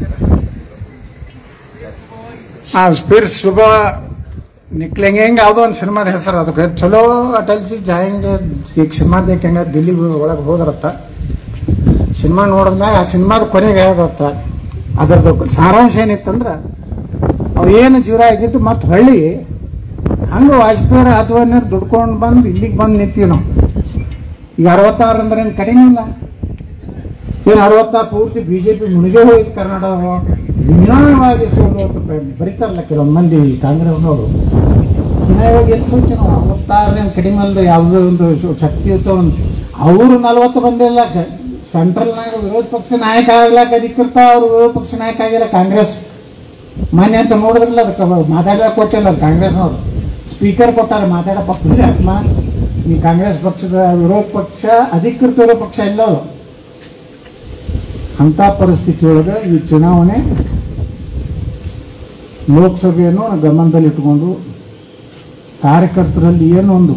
ಆ ಫಿರ್ ಶುಭ ನಿಕ್ಲೆಂಗೆ ಹೆಂಗೆ ಯಾವುದೋ ಒಂದು ಸಿನಿಮಾದ ಹೆಸರು ಅದಕ್ಕೆ ಚಲೋ ಅಟಲ್ಜಿ ಜಾಯಂಗೆ ಈಗ ಸಿನಿಮಾ ಹೆಂಗೆ ದಿಲ್ಲಿ ಒಳಗೆ ಹೋದ್ರತ್ತ ಸಿನಿಮಾ ನೋಡಿದ್ಮ್ಯಾಗ ಆ ಸಿನಿಮಾದ ಕೊನೆಗೆ ಹೇಳದತ್ತ ಅದರದ್ದು ಸಾರಾಂಶ ಏನಿತ್ತಂದ್ರೆ ಅವು ಏನು ಜೀವ ಆಗಿದ್ದು ಮತ್ತು ಹೊಳ್ಳಿ ಹಂಗೆ ವಾಜಪೇಯಿ ಅಥವಾ ದುಡ್ಕೊಂಡು ಬಂದು ಇಲ್ಲಿಗೆ ಬಂದು ನಿಂತೀವಿ ನಾವು ಈಗ ಅರವತ್ತಾರು ಅಂದ್ರೆ ಏನು ಕಡಿಮೆ ಇಲ್ಲ ಏನು ಅರವತ್ತಾರು ಪೂರ್ತಿ ಬಿ ಜೆ ಪಿ ಮುಳುಗೇ ಹೋಯ್ತು ಕರ್ನಾಟಕ ವಿನಾಯವಾಗಿ ಸೋಲು ಅಂತ ಬ- ಬರೀತಾರಲ್ಲ ಕೆಲವೊಂದು ಮಂದಿ ಕಾಂಗ್ರೆಸ್ನವರು ವಿನಾಯವಾಗಿ ಎಲ್ಲಿ ಸೋತಿ ನಾವು ಅರವತ್ತಾರು ಏನು ಕಡಿಮೆ ಅಲ್ಲ ಯಾವುದೋ ಒಂದು ಶು- ಶಕ್ತಿಯುತ ಒಂದು ಅವರು ನಲ್ವತ್ತು ಬಂದಿಲ್ಲ ಕ- ಸೆಂಟ್ರಲ್ನಾಗ ವಿರೋಧ ಪಕ್ಷ ನಾಯಕ ಆಗ್ಲಾಕ ಅಧಿಕೃತ ಅವರು ವಿರೋಧ ಪಕ್ಷ ನಾಯಕ ಆಗಿಲ್ಲ ಕಾಂಗ್ರೆಸ್ ಮಾನ್ಯ ಅಂತ ನೋಡಿದ್ರಲ್ಲ ಅದಕ್ಕೆ ಮಾತಾಡಕ್ಕೆ ಕೊಟ್ಟಿಲ್ಲ ಕಾಂಗ್ರೆಸ್ನವರು ಸ್ಪೀಕರ್ ಕೊಟ್ಟಾರ ಮಾತಾಡ ಪಕ್ಷ ಆತ್ಮ ಈ ಕಾಂಗ್ರೆಸ್ ಪಕ್ಷದ ವಿರೋಧ ಪಕ್ಷ ಅಧಿಕೃತ ವಿರೋಧ ಪಕ್ಷ ಇಲ್ಲ ಅವರು ಅಂತ ಪರಿಸ್ಥಿತಿಯೊಳಗೆ ಈ ಚುನಾವಣೆ ಲೋಕಸಭೆಯನ್ನು ಗಮನದಲ್ಲಿಟ್ಟುಕೊಂಡು ಕಾರ್ಯಕರ್ತರಲ್ಲಿ ಏನೊಂದು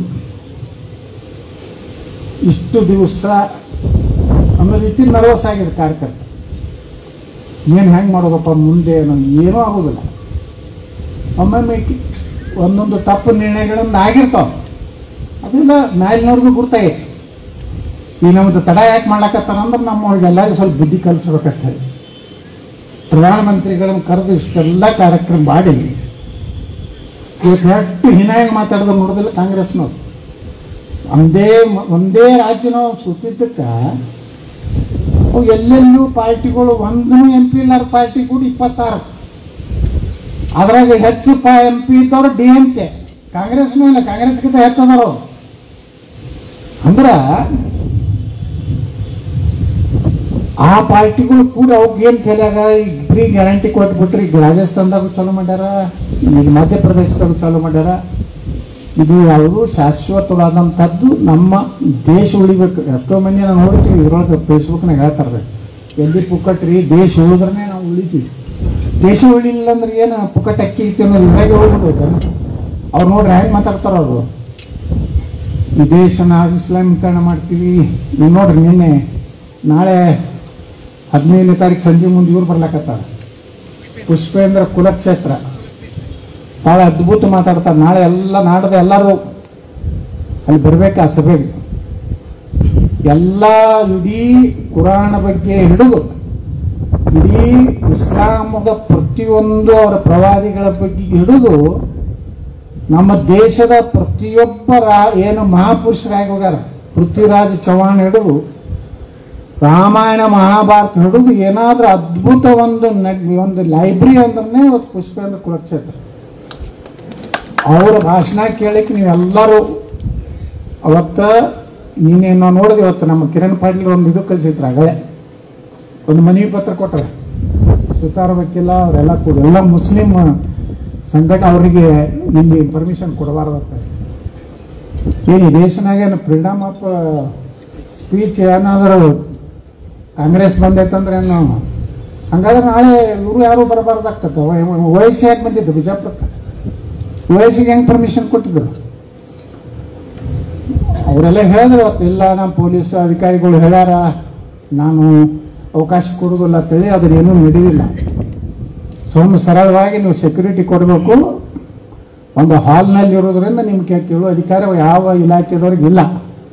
ಇಷ್ಟು ದಿವಸ ಅನ್ನೋ ರೀತಿ ನರ್ವಸ್ ಆಗಿದೆ ಕಾರ್ಯಕರ್ತ ಏನು ಹೆಂಗೆ ಮಾಡೋದಪ್ಪ ಮುಂದೆ ಅನ್ನೋ ಏನೂ ಆಗೋದಿಲ್ಲ ಒಮ್ಮೊಮ್ಮೆ ಕಿ- ಒಂದೊಂದು ತಪ್ಪು ನಿರ್ಣಯಗಳಿಂದ ಆಗಿರ್ತಾವೆ ಅದೆಲ್ಲ ಮೇಲಿನವ್ರಿಗೂ ಗುರ್ತಾಗೈತಿ ಈ ನಮ್ದು ತಡ ಯಾಕೆ ಮಾಡ್ಲಕತ್ತಾರ ಅಂದ್ರೆ ನಮ್ಮ ಎಲ್ಲರಿಗೂ ಸ್ವಲ್ಪ ಬುದ್ಧಿ ಕಲಿಸ್ಬೇಕಾಗ್ತದೆ ಪ್ರಧಾನಮಂತ್ರಿಗಳನ್ನು ಕರೆದು ಇಷ್ಟೆಲ್ಲ ಕಾರ್ಯಕ್ರಮ ಮಾಡಿ ಇವತ್ತು ಎಷ್ಟು ಹೀನಾಗಿ ಮಾತಾಡಿದ್ರು ನೋಡೋದಿಲ್ಲ ಕಾಂಗ್ರೆಸ್ನವ್ರು ಒಂದೇ ಮ- ಒಂದೇ ರಾಜ್ಯ ನಾವು ಸುತ್ತಿದ್ದಕ್ಕೆ ಅವು ಎಲ್ಲೆಲ್ಲೂ ಪಾರ್ಟಿಗಳು ಒಂದೂ ಎಂ ಪಿ ಇಲ್ಲಾರ ಪಾರ್ಟಿ ಕೂಡ ಇಪ್ಪತ್ತಾರು ಅದ್ರಾಗ ಹೆಚ್ಚು ಪ ಎಂ ಪಿ ಇದ್ದವ್ರು ಡಿ ಎಂ ಕೆ ಕಾಂಗ್ರೆಸ್ನೂ ಇಲ್ಲ ಕಾಂಗ್ರೆಸ್ಗಿಂತ ಹೆಚ್ಚು ಅದಾರ ಅವ್ರು ಅಂದ್ರ ಆ ಪಾರ್ಟಿಗಳು ಕೂಡ ಅವಕ್ಕೆ ಏನು ತಲೆಯಾಗ ಈಗ ಫ್ರೀ ಗ್ಯಾರಂಟಿ ಕೊಟ್ಬಿಟ್ರಿ ಈಗ ರಾಜಸ್ಥಾನದಾಗ ಚಾಲೂ ಮಾಡ್ಯಾರ ಈಗ ಮಧ್ಯಪ್ರದೇಶದಾಗ ಚಾಲೂ ಮಾಡ್ಯಾರ ಇದು ಯಾವುದು ಶಾಶ್ವತವಾದಂಥದ್ದು ನಮ್ಮ ದೇಶ ಉಳಿಬೇಕು ಎಷ್ಟೋ ಮಂದಿ ನಾವು ನೋಡ್ತೀವಿ ಇದ್ರೊಳಗೆ ಫೇಸ್ಬುಕ್ನಾಗ ಹೇಳ್ತಾರೆ ಎಲ್ಲಿ ಪುಕ್ಕಟ್ರಿ ದೇಶ ಉಳಿದ್ರೆ ನಾವು ಉಳಿತೀವಿ ದೇಶ ಉಳಿಲಿಲ್ಲ ಅಂದ್ರೆ ಏನು ಪುಕ್ಕಟ್ ಅಕ್ಕಿ ಇತ್ತು ಅನ್ನೋದು ಇದ್ರಾಗೆ ಹೋಗ್ಬಿಡ್ತೈತೆ ಅವ್ರು ನೋಡ್ರಿ ಹೆಂಗೆ ಮಾತಾಡ್ತಾರ ಅವರು ಈ ದೇಶನ ಇಸ್ಲಾಮೀಕರಣ ಮಾಡ್ತೀವಿ ನೀವು ನೋಡ್ರಿ ನಿನ್ನೆ ನಾಳೆ ಹದಿನೈದನೇ ತಾರೀಕು ಸಂಜೆ ಮುಂದೆ ಇವ್ರು ಬರ್ಲಾಕತ್ತಾರ ಪುಷ್ಪೇಂದ್ರ ಕುಲಕ್ಷೇತ್ರ ಭಾಳ ಅದ್ಭುತ ಮಾತಾಡ್ತಾರೆ ನಾಳೆ ಎಲ್ಲ ನಾಡದ ಎಲ್ಲರೂ ಅಲ್ಲಿ ಬರ್ಬೇಕು ಆ ಸಭೆಗೆ ಎಲ್ಲ ಇಡೀ ಕುರಾಣ ಬಗ್ಗೆ ಹಿಡಿದು ಇಡೀ ಇಸ್ಲಾಮದ ಪ್ರತಿಯೊಂದು ಅವರ ಪ್ರವಾದಿಗಳ ಬಗ್ಗೆ ಹಿಡಿದು ನಮ್ಮ ದೇಶದ ಪ್ರತಿಯೊಬ್ಬ ರಾ- ಏನು ಮಹಾಪುರುಷರಾಗಿ ಹೋಗ್ಯಾರ ಪೃಥ್ವಿರಾಜ್ ಚೌಹಾಣ್ ಹಿಡಿದು ರಾಮಾಯಣ ಮಹಾಭಾರತ ಹಿಡಿದು ಏನಾದ್ರೂ ಅದ್ಭುತ ಒಂದು ನಗ್- ಒಂದು ಲೈಬ್ರರಿ ಅಂದ್ರೆ ಇವತ್ತು ಪುಷ್ಪೇಂದ್ರ ಕುಲಕ್ಷೇತ್ರ ಅವರ ಭಾಷಣ ಕೇಳಕ್ಕೆ ನೀವೆಲ್ಲರೂ ಅವತ್ತ ನೀನೇನೋ ನೋಡಿದೆ ಇವತ್ತು ನಮ್ಮ ಕಿರಣ್ ಪಾಟೀಲ್ ಒಂದು ಇದು ಕಳಿಸಿದ್ರು ಅಗಳೇ ಒಂದು ಮನವಿ ಪತ್ರ ಕೊಟ್ಟರು ಸುತಾರ ವಕೀಲ ಅವರೆಲ್ಲ ಕೂಡ ಎಲ್ಲ ಮುಸ್ಲಿಂ ಸಂಘಟನೆ ಅವರಿಗೆ ಇಲ್ಲಿ ಪರ್ಮಿಷನ್ ಕೊಡಬಾರ್ದಂತ ಏನು ಈ ದೇಶನಾಗ ಏನು ಫ್ರೀಡಮ್ ಆಫ್ ಸ್ಪೀಚ್ ಏನಾದರೂ ಕಾಂಗ್ರೆಸ್ ಬಂದೈತಂದ್ರೆ ಏನು ಹಂಗಾದ್ರೆ ನಾಳೆ ಇವರು ಯಾರು ಬರಬಾರ್ದಾಗ್ತದೆ ವಯಸ್ಸು ಯಾಕೆ ಬಂದಿದ್ದು ಬಿಜಾಪುರಕ್ಕೆ ವಯಸ್ಸಿಗೆ ಹೆಂಗೆ ಪರ್ಮಿಷನ್ ಕೊಟ್ಟಿದ್ರು ಅವರೆಲ್ಲ ಹೇಳಿದ್ರು ಅವತ್ತು ಇಲ್ಲ ನಮ್ಮ ಪೊಲೀಸ್ ಅಧಿಕಾರಿಗಳು ಹೇಳ್ಯಾರ ನಾನು ಅವಕಾಶ ಕೊಡೋದಿಲ್ಲ ಅಂತೇಳಿ ಅದನ್ನೇನೂ ನಡೆದಿಲ್ಲ ಸುಮ್ಮನೆ ಸರಳವಾಗಿ ನೀವು ಸೆಕ್ಯೂರಿಟಿ ಕೊಡಬೇಕು ಒಂದು ಹಾಲ್ನಲ್ಲಿ ಇರೋದ್ರಿಂದ ನಿಮ್ಗೆ ಕೇಳುವ ಅಧಿಕಾರ ಯಾವ ಇಲಾಖೆದವ್ರಿಗೆ ಇಲ್ಲ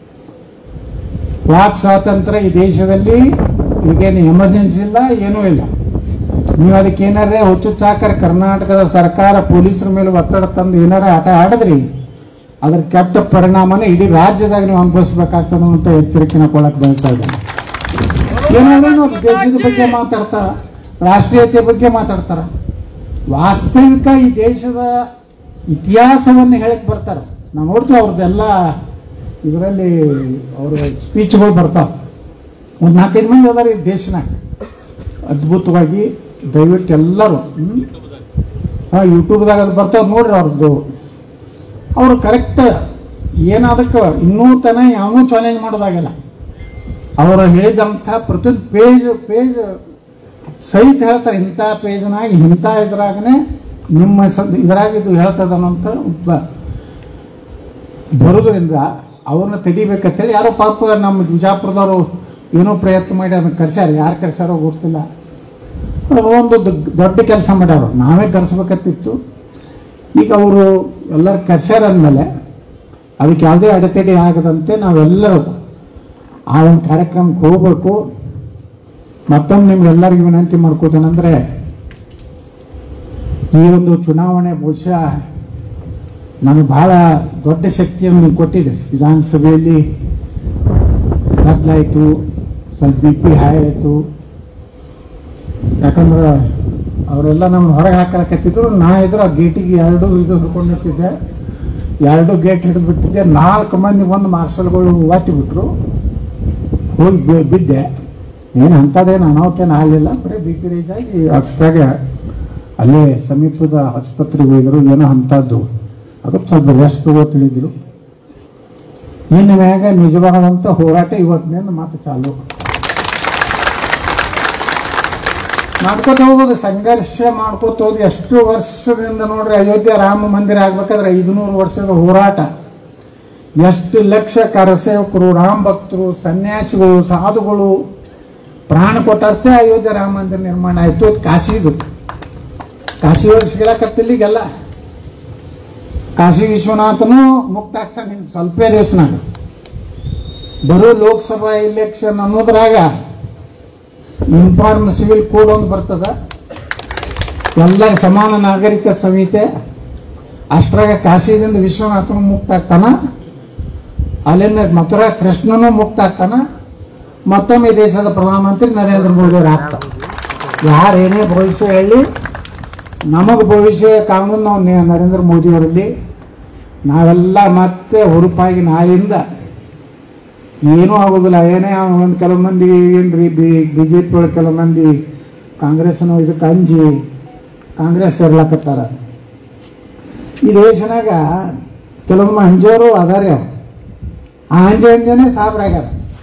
ವಾಕ್ ಸ್ವಾತಂತ್ರ್ಯ ಈ ದೇಶದಲ್ಲಿ ಈಗೇನು ಎಮರ್ಜೆನ್ಸಿ ಇಲ್ಲ ಏನೂ ಇಲ್ಲ ನೀವು ಅದಕ್ಕೆ ಏನಾರೇ ಹುಚ್ಚುಚ್ಚಾಕರ ಕರ್ನಾಟಕದ ಸರ್ಕಾರ ಪೊಲೀಸರ ಮೇಲೆ ಒತ್ತಡ ತಂದು ಏನಾರ ಆಟ ಆಡಿದ್ರಿ ಅದ್ರ ಕೆಟ್ಟ ಪರಿಣಾಮನ ಇಡೀ ರಾಜ್ಯದಾಗ ನೀವು ಅನುಭವಿಸ್ಬೇಕಾಗ್ತದೆ ಅಂತ ಎಚ್ಚರಿಕೆನ ಕೊಡಕ್ ಬಯಸ್ತಾ ಇದ್ದೇನೆ ಏನಾದ್ರೂ ನೋಡಿ ದೇಶದ ಬಗ್ಗೆ ಮಾತಾಡ್ತಾರ ರಾಷ್ಟ್ರೀಯತೆ ಬಗ್ಗೆ ಮಾತಾಡ್ತಾರ ವಾಸ್ತವಿಕ ಈ ದೇಶದ ಇತಿಹಾಸವನ್ನು ಹೇಳಕ್ ಬರ್ತಾರೆ ನಾವು ನೋಡ್ತೀವಿ ಅವ್ರದ್ದೆಲ್ಲ ಇದರಲ್ಲಿ ಅವ್ರ ಸ್ಪೀಚ್ಗಳು ಬರ್ತಾವ ಒಂದು ನಾಲ್ಕೈದು ಮಂದಿ ಅದಾರ ಈ ದೇಶನಾಗ ಅದ್ಭುತವಾಗಿ ದಯವಿಟ್ಟು ಎಲ್ಲರೂ ಹ್ಮ್? ಹಾ ಯೂಟ್ಯೂಬ್ದಾಗ ಅದು ಬರ್ತಾವ ನೋಡ್ರಿ ಅವ್ರದ್ದು ಅವರು ಕರೆಕ್ಟ್ ಏನಾದಕ್ಕೆ ಇನ್ನೂ ತನ ಯಾವನೂ ಚಾಲೆಂಜ್ ಮಾಡೋದಾಗಿಲ್ಲ ಅವರು ಹೇಳಿದಂಥ ಪ್ರತಿಯೊಂದು ಪೇಜ್ ಪೇಜ್ ಸಹಿತ ಹೇಳ್ತಾರೆ ಇಂಥ ಪೇಜ್ನಾಗ ಇಂಥ ಇದ್ರಾಗನೆ ನಿಮ್ಮ ಸ- ಇದ್ರಾಗ ಇದು ಹೇಳ್ತದನಂತ ಒಬ್ಬ ಬರೋದ್ರಿಂದ ಅವ್ರನ್ನ ತೆಗಿಬೇಕಂತೇಳಿ ಯಾರೋ ಪಾಪ ನಮ್ಮ ಬಿಜಾಪುರದವರು ಏನೋ ಪ್ರಯತ್ನ ಮಾಡಿ ಅದನ್ನ ಕರ್ಸ್ಯಾರ ಯಾರು ಕರ್ಸ್ಯಾರೋ ಗೊತ್ತಿಲ್ಲ ಅವ್ರು ಒಂದು ದೊಡ್ಡ- ದೊಡ್ಡ ಕೆಲಸ ಮಾಡ್ಯಾರ ನಾವೇ ಕರ್ಸ್ಬೇಕತ್ತಿತ್ತು ಈಗ ಅವರು ಎಲ್ಲರೂ ಕರ್ಸ್ಯಾರ ಅಂದಮೇಲೆ ಅದಕ್ಕೆ ಯಾವುದೇ ಅಡೆತಡೆ ಆಗದಂತೆ ನಾವೆಲ್ಲರೂ ಆ ಒಂದು ಕಾರ್ಯಕ್ರಮಕ್ಕೆ ಹೋಗ್ಬೇಕು ಮತ್ತೊಮ್ಮೆ ನಿಮ್ಗೆಲ್ಲರಿಗೂ ವಿನಂತಿ ಮಾಡ್ಕೋತೇನೆಂದ್ರೆ ಈ ಒಂದು ಚುನಾವಣೆ ಬಹುಶಃ ನನಗೆ ಬಹಳ ದೊಡ್ಡ ಶಕ್ತಿಯನ್ನು ನೀವು ಕೊಟ್ಟಿದ್ರಿ ವಿಧಾನಸಭೆಯಲ್ಲಿ ಕತ್ಲಾಯಿತು ಸ್ವಲ್ಪ ಬಿ ಪಿ ಹೈ ಆಯಿತು ಯಾಕಂದ್ರೆ ಅವರೆಲ್ಲ ನಮ್ಮ ಹೊರಗೆ ಹಾಕಲಕತ್ತಿದ್ರು ನಾ ಇದ್ರೆ ಆ ಗೇಟಿಗೆ ಎರಡು ಇದು ಹಿಡ್ಕೊಂಡು ನಿಂತಿದ್ದೆ ಎರಡು ಗೇಟ್ ಹಿಡಿದು ಬಿಟ್ಟಿದ್ದೆ ನಾಲ್ಕು ಮಂದಿ ಒಂದು ಮಾರ್ಷಲ್ಗಳು ಒತ್ತಿ ಬಿಟ್ರು ಹೋಗಿ ಬಿ- ಬಿದ್ದೆ ಏನು ಅಂಥದ್ದೇನು ಅನಾಹುತೇನು ಆಗಲಿಲ್ಲ ಬರೀ ಬಿ ಪಿ ರೈಸ್ ಆಗಿ ಅಷ್ಟಾಗೆ ಅಲ್ಲೇ ಸಮೀಪದ ಆಸ್ಪತ್ರೆಗೆ ಹೋಗಿದ್ರು ಏನೋ ಅಂಥದ್ದು ಅದಕ್ಕೆ ಸ್ವಲ್ಪ ರೆಸ್ಟ್ ತಗೋ ತಿಳಿದ್ರು ಇನ್ನು ಮ್ಯಾಗ ನಿಜವಾದಂಥ ಹೋರಾಟ ಇವತ್ತಿನಿಂದ ಮಾತು ಚಾಲು ಮಾಡ್ಕೋತ ಹೋಗೋದು ಸಂಘರ್ಷ ಮಾಡ್ಕೋತ ಹೋಗಿ ಎಷ್ಟು ವರ್ಷದಿಂದ ನೋಡ್ರಿ ಅಯೋಧ್ಯೆ ರಾಮ ಮಂದಿರ ಆಗ್ಬೇಕಾದ್ರೆ ಐದುನೂರು ವರ್ಷದ ಹೋರಾಟ ಎಷ್ಟು ಲಕ್ಷ ಕರಸೇವಕರು ರಾಮ ಭಕ್ತರು ಸನ್ಯಾಸಿಗಳು ಸಾಧುಗಳು ಪ್ರಾಣ ಕೊಟ್ಟರ್ಥೆ ಅಯೋಧ್ಯೆ ರಾಮ ಮಂದಿರ ನಿರ್ಮಾಣ ಆಯ್ತು ಅದು ಕಾಶಿದು ಕಾಶಿ ಒಳಗೆ ಸಿಗಲಾಕತ್ತಿಲ್ಲ ಈಗೆಲ್ಲ ಕಾಶಿ ವಿಶ್ವನಾಥನು ಮುಕ್ತ ಆಗ್ತಾನೆ ಇನ್ನು ಸ್ವಲ್ಪ ದಿವಸನಾಗ ಬರೋ ಲೋಕಸಭಾ ಇಲೆಕ್ಷನ್ ಅನ್ನೋದ್ರಾಗ ಇನ್ಫಾರ್ಮ್ ಸಿವಿಲ್ ಕೋಡ್ ಒಂದು ಬರ್ತದ ಎಲ್ಲರ ಸಮಾನ ನಾಗರಿಕ ಸಂಹಿತೆ ಅಷ್ಟರಾಗ ಕಾಶಿದಿಂದ ವಿಶ್ವನಾಥನು ಮುಕ್ತ ಆಗ್ತಾನ ಅಲ್ಲಿಂದ ಮಥುರಾ ಕೃಷ್ಣನು ಮುಕ್ತ ಆಗ್ತಾನ ಮತ್ತೊಮ್ಮೆ ಈ ದೇಶದ ಪ್ರಧಾನಮಂತ್ರಿ ನರೇಂದ್ರ ಮೋದಿ ಅವರು ಆಗ್ತಾರೆ ಯಾರೇನೇ ಭವಿಷ್ಯ ಹೇಳಿ ನಮಗೆ ಭವಿಷ್ಯ ಕಾನೂನು ನಾವು ನೆ- ನರೇಂದ್ರ ಮೋದಿ ಅವರಲ್ಲಿ ನಾವೆಲ್ಲ ಮತ್ತೆ ಹುರುಪಾಗಿ ನಾಳೆಯಿಂದ ಏನೂ ಆಗೋದಿಲ್ಲ ಏನೇ ಒಂದು ಕೆಲವು ಮಂದಿ ಏನ್ರಿ ಬಿ ಬಿ ಜೆ ಪಿ ಒಳಗೆ ಕೆಲವು ಮಂದಿ ಕಾಂಗ್ರೆಸ್ನು ಇದಕ್ಕೆ ಅಂಜಿ ಕಾಂಗ್ರೆಸ್ ಸೇರ್ಲಾಕತ್ತಾರ ಈ ದೇಶನಾಗ ಕೆಲವೊಮ್ಮೆ ಅಂಜೋರು ಅದಾರೆ ಅವ್ರು ಆ ಅಂಜೆ ಅಂಜನೆ ಸಾಬ್ರ ಆಗ್ಯಾರ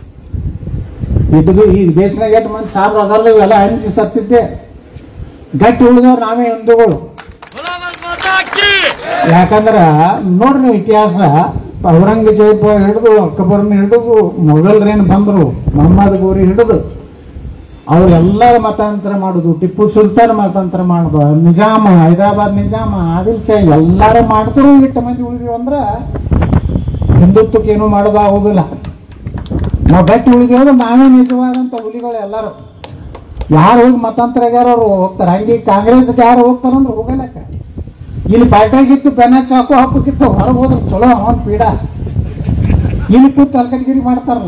ಇಟ್ಟು ಈ ದೇಶನಾಗ ಎಷ್ಟು ಮಂದಿ ಸಾಬ್ರ ಅದಾರಲ್ಲ ಇವೆಲ್ಲ ಅಂಜಿ ಸತ್ತಿದ್ದೆ ಗಟ್ಟಿ ಉಳಿದವ್ರು ನಾವೇ ಹಿಂದೂಗಳು Vamos matar aqui! ಯಾಕಂದ್ರ ನೋಡ್ರಿ ನೀವು ಇತಿಹಾಸ ಔರಂಗಜೇಬ ಹಿಡಿದು ಅಕ್ಬರ್ನ ಹಿಡಿದು ಮೊಘಲರೇನು ಬಂದರು ಮೊಹಮ್ಮದ್ ಗೋರಿ ಹಿಡಿದು ಅವರೆಲ್ಲರ ಮತಾಂತರ ಮಾಡುದು ಟಿಪ್ಪು ಸುಲ್ತಾನ್ ಮತಾಂತರ ಮಾಡುದು ನಿಜಾಮ ಹೈದರಾಬಾದ್ ನಿಜಾಮ ಆದಿಲ್ ಶಾ ಎಲ್ಲಾರು ಮಾಡಿದ್ರು ಇಟ್ಟು ಮಂದಿ ಉಳಿದೀವಿ ಅಂದ್ರ ಹಿಂದುತ್ವಕ್ಕೆ ಏನೂ ಮಾಡೋದು ಆಗೋದಿಲ್ಲ ನಾವು ಗಟ್ಟಿ ಉಳಿದೀವಿ ಅಂದ್ರೆ ನಾವೇ ನಿಜವಾದಂತ ಹುಲಿಗಳು ಎಲ್ಲರೂ ಯಾರು ಹೋಗಿ ಮತಾಂತರ ಆಗ್ಯಾರ ಅವ್ರು ಹೋಗ್ತಾರೆ ಹಂಗೆ ಕಾಂಗ್ರೆಸ್ಗೆ ಯಾರು ಹೋಗ್ತಾರಂದ್ರೆ ಹೋಗಲಕ್ಕ ಇಲ್ಲಿ ಪಾರ್ಟಿಯಾಗಿತ್ತು ಬೆನ್ನ ಚಾಕು ಹಾಕಕ್ಕಿತ್ತು ಹೊರಗೆ ಹೋದ್ರೆ ಚಲೋ ಅವನ್ ಪೀಡ ಇಲ್ಲಿ ಕೂತು ಅಲ್ಕಟ್ಗಿರಿ ಮಾಡ್ತಾರಲ್ಲ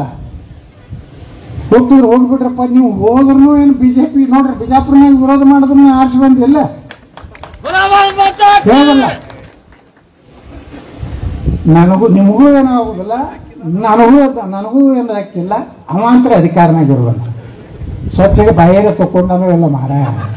ಹೋಗ್ತಿದ್ರು ಹೋಗ್ಬಿಟ್ರಪ್ಪ ನೀವು ಹೋದ್ರು ಏನು ಬಿಜೆಪಿ ನೋಡ್ರಿ ಬಿಜಾಪುರನಾಗ ವಿರೋಧ ಮಾಡಿದ್ರು ಆರಿಸಿ ಬಂದಿಲ್ಲ Vamos matar aqui! ಹೇಳಲ್ಲ ನನಗೂ ನಿಮಗೂ ಏನೂ ಆಗುದಿಲ್ಲ ನನಗೂ ನನಗೂ ಏನು ಹಾಕಿಲ್ಲ ಅವಾಂತರ ಅಧಿಕಾರನಾಗಿರುವಲ್ಲ ಸ್ವಚ್ಛಗೆ ಬಾಯಿಗೆ ತಕೊಂಡನು ಎಲ್ಲ ಮಾರ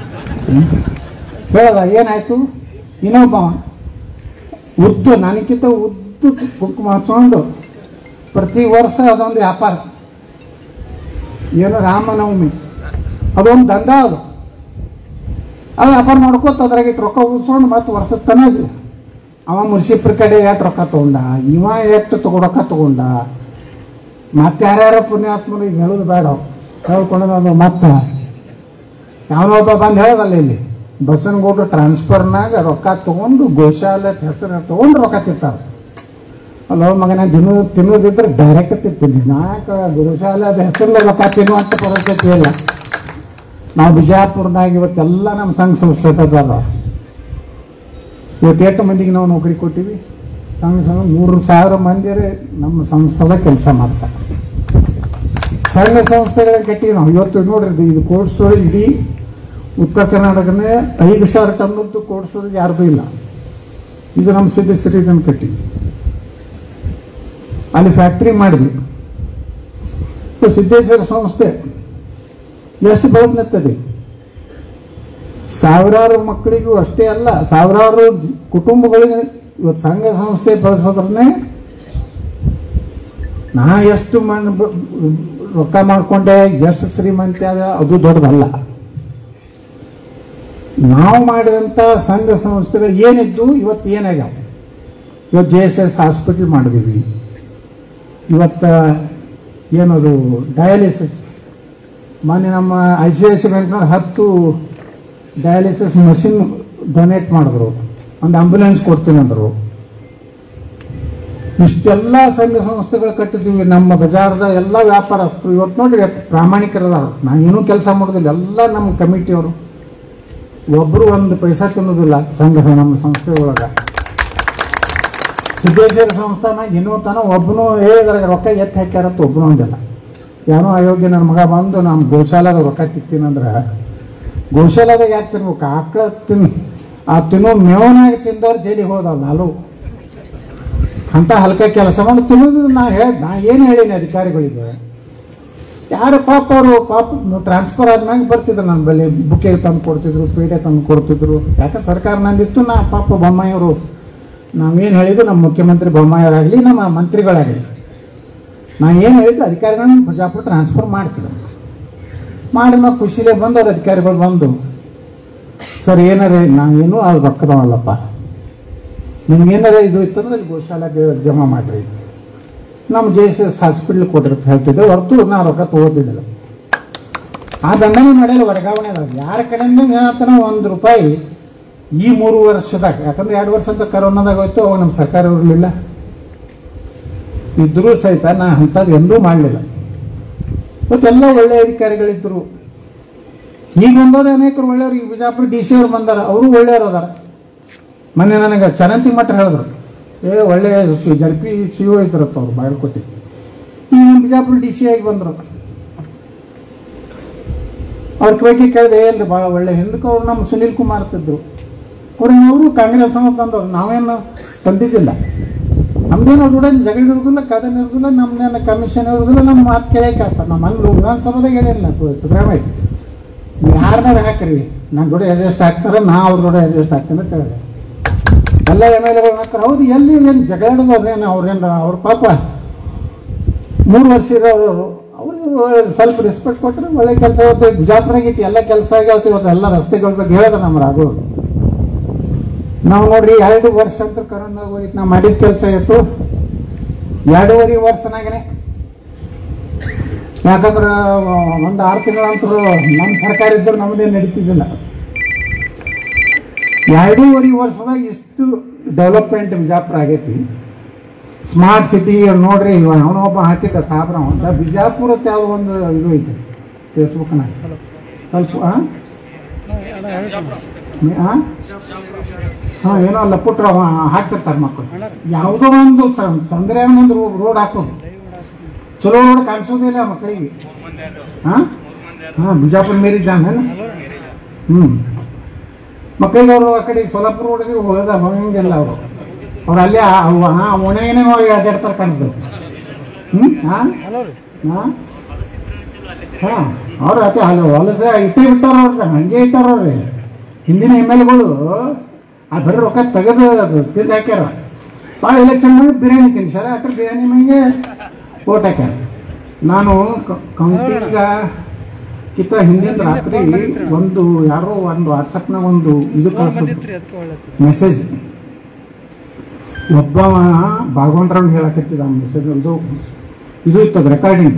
ಹೇಳದ ಏನಾಯ್ತು ಇನ್ನೊಬ್ಬ ಉದ್ದು ನನಗಿಂತ ಉದ್ದು ಕುಂಕುಮ ಹಚ್ಕೊಂಡು ಪ್ರತಿ ವರ್ಷ ಅದೊಂದು ವ್ಯಾಪಾರ ಏನು ರಾಮನವಮಿ ಅದೊಂದು ದಂಧ ಅದು ಅದು ವ್ಯಾಪಾರ ಮಾಡ್ಕೋತ ಅದ್ರಾಗ ಇಟ್ಟು ರೊಕ್ಕ ಉಳಿಸ್ಕೊಂಡು ಮತ್ತೆ ವರ್ಷದ ತನ ಅವ ಮುನ್ಸಿಪಲ್ ಕಡೆ ಎಷ್ಟು ರೊಕ್ಕ ತಗೊಂಡ ಇವ ಎಷ್ಟು ತಗೊ ರೊಕ್ಕ ತಗೊಂಡ ಮತ್ತೆ ಯಾರ್ಯಾರ ಪುಣ್ಯಾತ್ಮರು ಈಗ ಹೇಳೋದು ಬೇಡ ಹೇಳ್ಕೊಂಡು ಅದು ಮತ್ತೆ ಯಾವನೊಬ್ಬ ಬಂದು ಹೇಳೋದಲ್ಲ ಇಲ್ಲಿ ಬಸನಗೌಡ್ರು ಟ್ರಾನ್ಸ್ಫರ್ನಾಗ ರೊಕ್ಕ ತಗೊಂಡು ಗೋಶಾಲೆ ಹೆಸರು ತಗೊಂಡು ರೊಕ್ಕ ತಿಂತಾರ ಅಲ್ಲೋ ಮಗನ ದಿನ ತಿನ್ನೋದಿದ್ರೆ ಡೈರೆಕ್ಟ್ ತಿಂತೀನಿ ನಾಕ ಗೋಶಾಲದ ಹೆಸರಲ್ಲೇ ರೊಕ್ಕ ತಿನ್ನುವಂಥ ಪರಿಸ್ಥಿತಿ ಇಲ್ಲ ನಾವು ಬಿಜಾಪುರದಾಗ ಇವತ್ತೆಲ್ಲ ನಮ್ಮ ಸಂಘ ಸಂಸ್ಥೆ ಅದಾರ ಇವತ್ತು ಎಷ್ಟು ಮಂದಿಗೆ ನಾವು ನೌಕರಿ ಕೊಟ್ಟಿವಿ ಸಂಘ ಸಂಘ ಮೂರು ಸಾವಿರ ಮಂದಿ ನಮ್ಮ ಸಂಸ್ಥೆದ ಕೆಲಸ ಮಾಡ್ತಾರೆ ಸಂಘ ಸಂಸ್ಥೆಗಳ ಕಟ್ಟಿವಿ ನಾವು ಇವತ್ತು ನೋಡ್ರಿ ಇದು- ಇದು ಕೋಲ್ಡ್ ಸ್ಟೋರೇಜ್ ಇಡೀ ಉತ್ತರ ಕರ್ನಾಟಕನೇ ಐದು ಸಾವಿರ ಟನ್ನದ್ದು ಕೋಲ್ಡ್ ಸ್ಟೋರೇಜ್ ಯಾರ್ದು ಇಲ್ಲ ಇದು ನಮ್ಮ ಸಿದ್ದೇಶ್ವರಿ ಇದನ್ನು ಕಟ್ಟಿವಿ ಅಲ್ಲಿ ಫ್ಯಾಕ್ಟ್ರಿ ಮಾಡಿದ್ವಿ ಇದು ಸಿದ್ದೇಶ್ವರ ಸಂಸ್ಥೆ ಎಷ್ಟು ಬೆಳೆದ್ ನಿಂತದೆ ಸಾವಿರಾರು ಮಕ್ಕಳಿಗೂ ಅಷ್ಟೇ ಅಲ್ಲ ಸಾವಿರಾರು ಜಿ- ಕುಟುಂಬಗಳಿಗೆ ಇವತ್ತು ಸಂಘ ಸಂಸ್ಥೆ ಬೆಳೆಸೋದ್ರನ್ನೇ ನಾ ಎಷ್ಟು ಮನ್ ಬ- ರೊಕ್ಕ ಮಾಡ್ಕೊಂಡೆ ಎಷ್ಟು ಶ್ರೀಮಂತ ಅದ ಅದು ದೊಡ್ಡದಲ್ಲ ನಾವು ಮಾಡಿದಂಥ ಸಂಘ ಸಂಸ್ಥೆಗಳು ಏನಿದ್ದು ಇವತ್ತು ಏನಾಗ್ಯಾವ ಇವತ್ತು ಜೆ ಎಸ್ ಎಸ್ ಹಾಸ್ಪಿಟಲ್ ಮಾಡಿದೀವಿ ಇವತ್ತು ಏನದು ಡಯಾಲಿಸಿಸ್ ಮೊನ್ನೆ ನಮ್ಮ ಐ ಸಿ ಐ ಸಿ ಬ್ಯಾಂಕ್ನವ್ರು ಹತ್ತು ಡಯಾಲಿಸಿಸ್ ಮಷಿನ್ ಡೊನೇಟ್ ಮಾಡಿದ್ರು ಒಂದು ಆಂಬ್ಯುಲೆನ್ಸ್ ಕೊಡ್ತೀನಿ ಅಂದರು ಇಷ್ಟೆಲ್ಲ ಸಂಘ ಸಂಸ್ಥೆಗಳು ಕಟ್ಟಿದ್ದೀವಿ ನಮ್ಮ ಬಜಾರ್ದ ಎಲ್ಲ ವ್ಯಾಪಾರಸ್ಥರು ಇವತ್ತು ನೋಡ್ರಿ ಎಷ್ಟು ಪ್ರಾಮಾಣಿಕರದಾರ ನಾನು ಏನೂ ಕೆಲಸ ಮಾಡೋದಿಲ್ಲ ಎಲ್ಲ ನಮ್ಮ ಕಮಿಟಿಯವರು ಒಬ್ಬರು ಒಂದು ಪೈಸಾ ತಿನ್ನೋದಿಲ್ಲ ಸಂಘ ನಮ್ಮ ಸಂಸ್ಥೆ ಒಳಗೆ ಸಿದ್ದೇಶ್ವರ ಸಂಸ್ಥಾನಾಗ ಇನ್ನೂ ತನ ಒಬ್ಬನು ಏ ಇದ್ರಾಗ ರೊಕ್ಕ ಎತ್ತಿ ಹಾಕ್ಯಾರಂತ ಒಬ್ಬನು ಅಂದಿಲ್ಲ ಏನೋ ಅಯೋಗ್ಯ ನನ್ನ ಮಗ ಬಂದು ನಮ್ಮ ಗೋಶಾಲಾಗ ರೊಕ್ಕ ತಿತ್ತೀನಂದ್ರೆ ಗೋಶಾಲಾದಾಗ ಯಾಕೆ ತಿನ್ಬೇಕು ಆಕಳ ತಿನ್ ಆ ತಿನ್ನೋ ಮೇವನಾಗ ತಿಂದವ್ರು ಜೈಲಿಗೆ ಹೋದವ್ ನಾಲು ಅಂತ ಹಲ್ಕ ಕೆಲಸ ಮಾಡಿ ತಿನ್ನೋದು ನಾ ಹೇಳ ನಾ ಏನು ಹೇಳೀನಿ ಅಧಿಕಾರಿಗಳಿಗೆ ಯಾರು ಪಾಪ ಅವರು ಪಾಪ ಟ್ರಾನ್ಸ್ಫರ್ ಆದ್ಮ್ಯಾಗ ಬರ್ತಿದ್ರು ನನ್ನ ಬಳಿ ಬುಕ್ಕೆ ತಂದು ಕೊಡ್ತಿದ್ರು ಪೇಟೆ ತಂದು ಕೊಡ್ತಿದ್ರು ಯಾಕೆ ಸರ್ಕಾರ ನಂದಿತ್ತು ನಾ ಪಾಪ ಬೊಮ್ಮಾಯಿಯವರು ನಾವೇನು ಹೇಳಿದ್ದು ನಮ್ಮ ಮುಖ್ಯಮಂತ್ರಿ ಬೊಮ್ಮಾಯಿಯವರಾಗಲಿ ನಮ್ಮ ಮಂತ್ರಿಗಳಾಗಲಿ ನಾ ಏನು ಹೇಳಿದ್ದು ಅಧಿಕಾರಿಗಳನ್ನ ಬಿಜಾಪುರ ಟ್ರಾನ್ಸ್ಫರ್ ಮಾಡ್ತಿದ್ರು ಮಾಡಿ ನಾವು ಖುಷಿಲೇ ಬಂದು ಅವ್ರ ಅಧಿಕಾರಿಗಳು ಬಂದು ಸರ್ ಏನಾರ ನಾವೇನು ಅವ್ರು ರೊಕ್ಕದವಲ್ಲಪ್ಪ ನಿಮ್ಗೆ ಏನಾರ ಇದು ಇತ್ತಂದ್ರೆ ಇಲ್ಲಿ ಗೋಶಾಲೆಗೆ ಜಮಾ ಮಾಡ್ರಿ ನಮ್ಮ ಜೆ ಎಸ್ ಎಸ್ ಹಾಸ್ಪಿಟ್ಲ್ ಕೊಡ್ರಿ ಅಂತ ಹೇಳ್ತಿದ್ದೆ ಹೊರತು ನಾ ರೊಕ್ಕ ತಗೋತಿದ್ದಿಲ್ಲ ಆ ದಂಡನೆ ಮಾಡಿಲ್ಲ ವರ್ಗಾವಣೆ ಅದಾವ ಯಾರ ಕಡೆಯಿಂದ ಹೇಳ್ತಾನ ಒಂದು ರೂಪಾಯಿ ಈ ಮೂರು ವರ್ಷದಾಗ ಯಾಕಂದ್ರೆ ಎರಡು ವರ್ಷ ಅಂತ ಕರೋನಾದಾಗ ಹೋಯ್ತು ಅವಾಗ ನಮ್ಮ ಸರ್ಕಾರ ಇರಲಿಲ್ಲ ಇದ್ರೂ ಸಹಿತ ನಾ ಅಂಥದ್ದು ಎಂದೂ ಮಾಡಲಿಲ್ಲ ಇವತ್ತೆಲ್ಲ ಒಳ್ಳೆ ಅಧಿಕಾರಿಗಳಿದ್ರು ಈಗ ಬಂದವರು ಅನೇಕರು ಒಳ್ಳೆಯವ್ರು ಈಗ ಬಿಜಾಪುರ ಡಿ ಸಿ ಅವ್ರು ಬಂದಾರ ಅವರು ಒಳ್ಳೆಯವ್ರು ಅದಾರ ಮೊನ್ನೆ ನನಗೆ ಚನಂತಿ ಮಠ ಹೇಳಿದ್ರು ಏ ಒಳ್ಳೆ ಜರ್ಪಿ ಸಿ ಒ ಇದ್ರತ್ತ ಅವ್ರು ಬಾಗಲಕೋಟೆ ಈಗ ನಮ್ಮ ಬಿಜಾಪುರ ಡಿ ಸಿ ಆಗಿ ಬಂದರು ಅವ್ರ ಬಗ್ಗೆ ಕೇಳಿದೆ ಎಲ್ರಿ ಭಾಳ ಒಳ್ಳೆ ಹಿಂದಕ್ಕೆ ಅವ್ರು ನಮ್ಮ ಸುನೀಲ್ ಕುಮಾರ್ ತಿದ್ರು ಅವ್ರು ಅವರು ಕಾಂಗ್ರೆಸ್ ಅನ್ನೋ ತಂದವ್ರು ನಾವೇನು ತಂದಿದ್ದಿಲ್ಲ ನಮ್ದೇನು ಅವ್ರ ಕೂಡ ಜಗಳ ಇರೋದಿಲ್ಲ ಕದನ ಇರೋದಿಲ್ಲ ನಮ್ದೇನು ಕಮಿಷನ್ ಇರೋದಿಲ್ಲ ನಮ್ಮ ಮಾತು ಕೇಳಕ್ಕೆ ಆಗ್ತದೆ ನಮ್ಮ ಅಲ್ಲಿ ವಿಧಾನಸಭಾದಾಗ ಹೇಳಿಲ್ಲ ಸಿದ್ದರಾಮಯ್ಯ ನೀವು ಯಾರನ್ನಾರು ಹಾಕ್ರಿ ನನ್ನ ಜೋಡಿ ಅಡ್ಜಸ್ಟ್ ಆಗ್ತಾರೆ ನಾ ಅವ್ರ ಜೋಡಿ ಅಡ್ಜಸ್ಟ್ ಆಗ್ತೀನಿ ಅಂತ ಹೇಳಿದೆ ಎಲ್ಲ ಎಮ್ ಎಲ್ ಎಗಳು ಹಾಕ್ತಾರೆ ಹೌದು ಎಲ್ಲಿ ಏನು ಜಗಳಾಡೋದು ಅದೇನು ಅವ್ರೇನು ಅವ್ರ ಪಾಪ ಮೂರು ವರ್ಷ ಇರೋರು ಅವ್ರಿಗೆ ಸ್ವಲ್ಪ ರೆಸ್ಪೆಕ್ಟ್ ಕೊಟ್ಟರೆ ಒಳ್ಳೆ ಕೆಲಸ ಇವತ್ತು ಬಿಜಾಪುರಾಗ ಇಟ್ಟು ಎಲ್ಲ ಕೆಲಸ ಆಗ್ಯಾವತ್ತು ಇವತ್ತು ಎಲ್ಲ ರಸ್ತೆಗಳ ಬಗ್ಗೆ ಹೇಳಿದ ನಮ್ಮ ರಾಘು ನಾವು ನೋಡ್ರಿ ಎರಡು ವರ್ಷ ಅಂತ ಕರೋನಾ ಹೋಯ್ತು ನಾವು ಮಾಡಿದ ಕೆಲಸ ಇತ್ತು ಎರಡೂವರೆ ವರ್ಷನಾಗನೆ ಯಾಕಂದ್ರೆ ಒಂದು ಆರು ತಿಂಗಳಂತರೂ ನಮ್ಮ ಸರ್ಕಾರ ಇದ್ದರೂ ನಮ್ಮದೇನು ನಡೀತಿದ್ದಿಲ್ಲ ಎರಡೂವರೆ ವರ್ಷದಾಗ ಇಷ್ಟು ಡೆವಲಪ್ಮೆಂಟ್ ಬಿಜಾಪುರ ಆಗೈತಿ ಸ್ಮಾರ್ಟ್ ಸಿಟಿ ನೋಡ್ರಿ ಇವ ಅವನೊಬ್ಬ ಹಾಕಿದ್ದ ಸಾಬ್ರ ದ ಬಿಜಾಪುರಕ್ಕೆ ಯಾವ ಒಂದು ಇದು ಐತೆ ಫೇಸ್ಬುಕ್ನಾಗ ಸ್ವಲ್ಪ ಹಾಂ ಹಾಂ ಹಾಂ ಏನೋ ಅಲ್ಲ ಪುಟ್ರ ಅವ ಹಾಕ್ತಿರ್ತಾರೆ ಮಕ್ಕಳು ಯಾವುದೋ ಒಂದು ಸ- ಸಂದ್ರೆ ಒಂದು ರೋಡ್ ಹಾಕೋದು ಚಲೋ ರೋಡ್ ಕಾಣಿಸೋದಿಲ್ಲ ಮಕ್ಕಳಿಗೆ ಹಾಂ ಹಾಂ ಬಿಜಾಪುರ ಮೇರಿ ಜಾನ್ ಹ್ಞೂ ಮಕ್ಕಳಿಗೆ ಅವರು ಆ ಕಡೆ ಸೋಲಾಪುರ ರೋಡ್ಗೆ ಹೋಗೋದ ಹೋಗಂಗಿಲ್ಲ ಅವರು ಅವ್ರು ಅಲ್ಲೇ ಆ- ಅವು ಆ ಓಣೆಗೇನೆ ಹೋಗಿ ಅಡ್ಡಾಡ್ತಾರೆ ಕಾಣಿಸ್ತೈತೆ ಹ್ಞೂ ಹಾಂ ಹಾಂ ಹಾಂ ಅವ್ರು ಆಕೆ ಅಲ್ಲಿ ಹೊಲಸ ಇಟ್ಟೇ ಬಿಟ್ಟಾರ ಅವ್ರ ಹಂಗೆ ಇಟ್ಟಾರ ಅವ್ರಿ ಹಿಂದಿನ ಎಮ್ ಎಲ್ ಗಳು ಆ ಬರೀ ರೊಕ್ಕ ತೆಗೆದು ಅದು ತಿಂದು ಹಾಕ್ಯಾರ ಭಾಳ ಎಲೆಕ್ಷನ್ ಮಾಡಿ ಬಿರಿಯಾನಿ ತಿನ್ಸಾರ ಅದ್ರ ಬಿರಿಯಾನಿ ಮೇಲೆ ಓಟ್ ಹಾಕ್ಯಾರ ನಾನು ಕೌಂಟಿಂಗ ಕಿತ್ತ ಹಿಂದಿನ ರಾತ್ರಿ ಒಂದು ಯಾರೋ ಒಂದು ವಾಟ್ಸಪ್ನಾಗ ಒಂದು ಇದು ಕಳಿಸೋದು ಮೆಸೇಜ್ ಒಬ್ಬ ಭಾಗವಂತರವ್ನು ಹೇಳಕತ್ತಿದ್ದ ಆ ಮೆಸೇಜ್ ಒಂದು ಇದು ಇತ್ತದ ರೆಕಾರ್ಡಿಂಗ್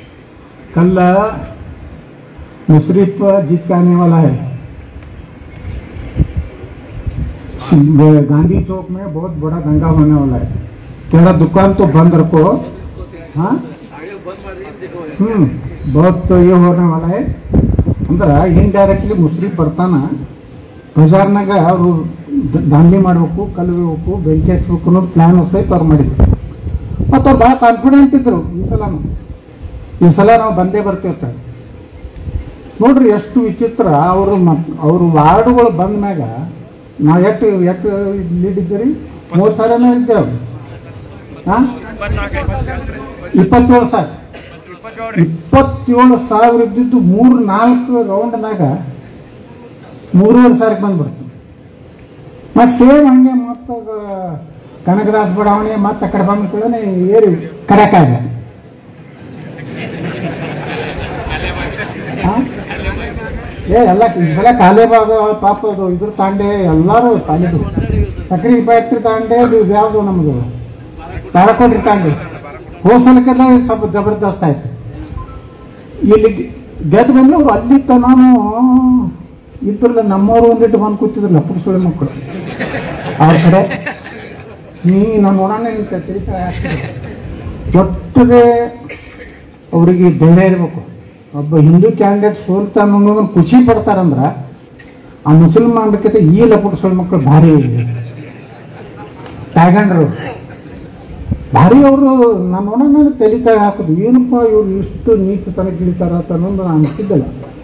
कल मुशरफ जीत के आने वाला है गांधी चौक में बहुत बड़ा दंगा होने वाला है तेरा दुकान तो बंद रखो हाँ ಹ್ಮ್ बहुत ये होने वाला है ಅಂದ್ರೆ ಇಂಡೈರೆಕ್ಟ್ಲಿ ಮುಸ್ರಿ ಬರ್ತಾನ ಬಜಾರ್ನಾಗ ಅವರು ದಾಂಧಿ ಮಾಡ್ಬೇಕು ಕಲ್ಬೇಕು ಬೆಂಕಿ ಹಚ್ಬೇಕು ಅನ್ನೋದು ಪ್ಲಾನ್ ಸಹಿತ ಅವ್ರು ಮಾಡಿದ್ರು ಮತ್ತು ಅವ್ರು ಭಾಳ ಕಾನ್ಫಿಡೆಂಟ್ ಇದ್ರು ಈ ಸಲನು ಈ ಸಲ ನಾವು ಬಂದೇ ಬರ್ತಿರ್ತಾರೆ ನೋಡ್ರಿ ಎಷ್ಟು ವಿಚಿತ್ರ ಅವರು ಮತ್ ಅವರು ವಾರ್ಡ್ಗಳು ಬಂದ ಮ್ಯಾಗ ನಾವು ಎಷ್ಟು ಎಷ್ಟು ಲೀಡ್ ಇದ್ದೀರಿ ಮೂವತ್ತು ಸಾವಿರನೇ ಇದ್ದೇವೆ ಹಾಂ ಇಪ್ಪತ್ತೇಳು ಸಾವಿರ ಇಪ್ಪತ್ತೇಳು ಸಾವಿರ ಇದ್ದಿದ್ದು ಮೂರು ನಾಲ್ಕು ರೌಂಡ್ನಾಗ ಮೂರುವರೆ ಸಾವಿರಕ್ಕೆ ಬಂದ್ಬಿಡ್ತು ಮತ್ತೆ ಸೇಮ್ ಹಂಗೆ ಮತ್ತೆ ಕನಕದಾಸ್ ಬಡಾವಣೆ ಮತ್ತೆ ಆ ಕಡೆ ಬಂದ ಕೂಡಲೇ ಏರಿ ಕರೆಕ್ಟಾಗ ಏ ಎಲ್ಲ ಈ ಸಲ ಕಾಲೇ ಭಾಗ ಪಾಪ ಅದು ಇದ್ರ ತಾಂಡೆ ಎಲ್ಲರೂ ತಾಂಡಿದ್ದು ಸಕ್ರೆ ಫ್ಯಾಕ್ಟ್ರಿ ತಾಂಡೆ ಇದು ಯಾವುದು ನಮ್ಮದು ತಾರಕೋಟ್ರಿ ತಾಂಡೆ ಹೋಸಲಕ್ಕೆಲ್ಲ ಸ್ವಲ್ಪ ಜಬರ್ದಸ್ತ್ ಆಯ್ತು ಇಲ್ಲಿ ಗೆದ್ದು ಬಂದ್ರೆ ಅವ್ರು ಅಲ್ಲಿ ತನಾನು ಇದ್ರಲ್ಲ ನಮ್ಮವರು ಒಂದಿಟ್ಟು ಬಂದು ಕೂತಿದ್ರಲ್ಲ ಪುರುಷಳಿ ಮಕ್ಕಳು ಅವ್ರ ಕಡೆ ನೀ ನಾನು ನೋಡೋಣ ನಿಂತ ತಿರುಗಿ ಒಟ್ಟಿಗೆ ಅವರಿಗೆ ಧೈರ್ಯ ಇರಬೇಕು ಒಬ್ಬ ಹಿಂದೂ ಕ್ಯಾಂಡಿಡೇಟ್ ಸೋಲ್ತಾನ ಅನ್ನೋದನ್ನ ಖುಷಿ ಪಡ್ತಾರಂದ್ರ ಆ ಮುಸಲ್ಮಾನಕ್ಕಿಂತ ಈ ಲಪುಟ ಮಕ್ಕಳು ಭಾರಿ ತಾಯ್ಗಂಡ್ರು ಭಾರಿ ಅವರು ನಾನು ನೋಡೋಣ ತೆಲಿತಾ ಹಾಕೋದು ಏನಪ್ಪ ಇವ್ರು ಇಷ್ಟು ನೀಚ ತನಕ ಇಳಿತಾರ ಅಂತ ಅನ್ನೋದು ನಾನು ಅನಿಸಿದ್ದಲ್ಲ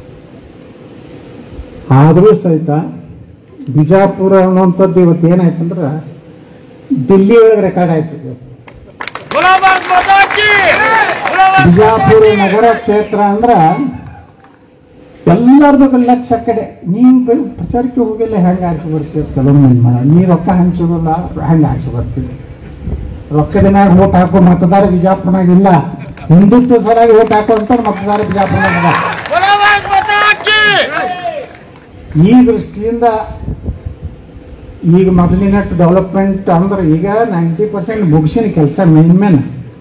ಆದರೂ ಸಹಿತ ಬಿಜಾಪುರ ಅನ್ನುವಂಥದ್ದು ಇವತ್ತು ಏನಾಯ್ತಂದ್ರೆ ದಿಲ್ಲಿ ಒಳಗೆ ರೆಕಾರ್ಡ್ ಆಯ್ತು ಇವತ್ತು. बोला भारत माता की बोला भारत ಬಿಜಾಪುರ ನಗರ ಕ್ಷೇತ್ರ ಅಂದ್ರ ಎಲ್ಲರದು ಲಕ್ಷ ಕಡೆ ನೀವು ಬೆ- ಪ್ರಚಾರಕ್ಕೆ ಹೋಗಿಲ್ಲ ಹೆಂಗೆ ಆರಿಸಿ ಬರ್ತೀವಿ ಕೆಲವೊಮ್ಮೆ ಮಾಡ ನೀ ರೊಕ್ಕ ಹಂಚೋದಿಲ್ಲ ಹೆಂಗೆ ಆರಿಸಿ ಬರ್ತೀವಿ ರೊಕ್ಕದ ಮ್ಯಾಗ ಓಟ್ ಹಾಕೋ ಮತದಾರ ಬಿಜಾಪುರನಾಗ ಇಲ್ಲ ಹಿಂದುತ್ವ ಸಲುವಾಗಿ ಓಟ್ ಹಾಕುವಂತ ಮತದಾರ ಬಿಜಾಪುರನಾಗ ಅದ. बोला भारत माता की ಈ ದೃಷ್ಟಿಯಿಂದ ಈಗ ಮೊದಲಿನ ಡೆವಲಪ್ಮೆಂಟ್ ಅಂದ್ರೆ ಈಗ ನೈಂಟಿ ಪರ್ಸೆಂಟ್ ಮುಗಿಸಿನ ಕೆಲಸ ಮೇನ್ ಮೇನ್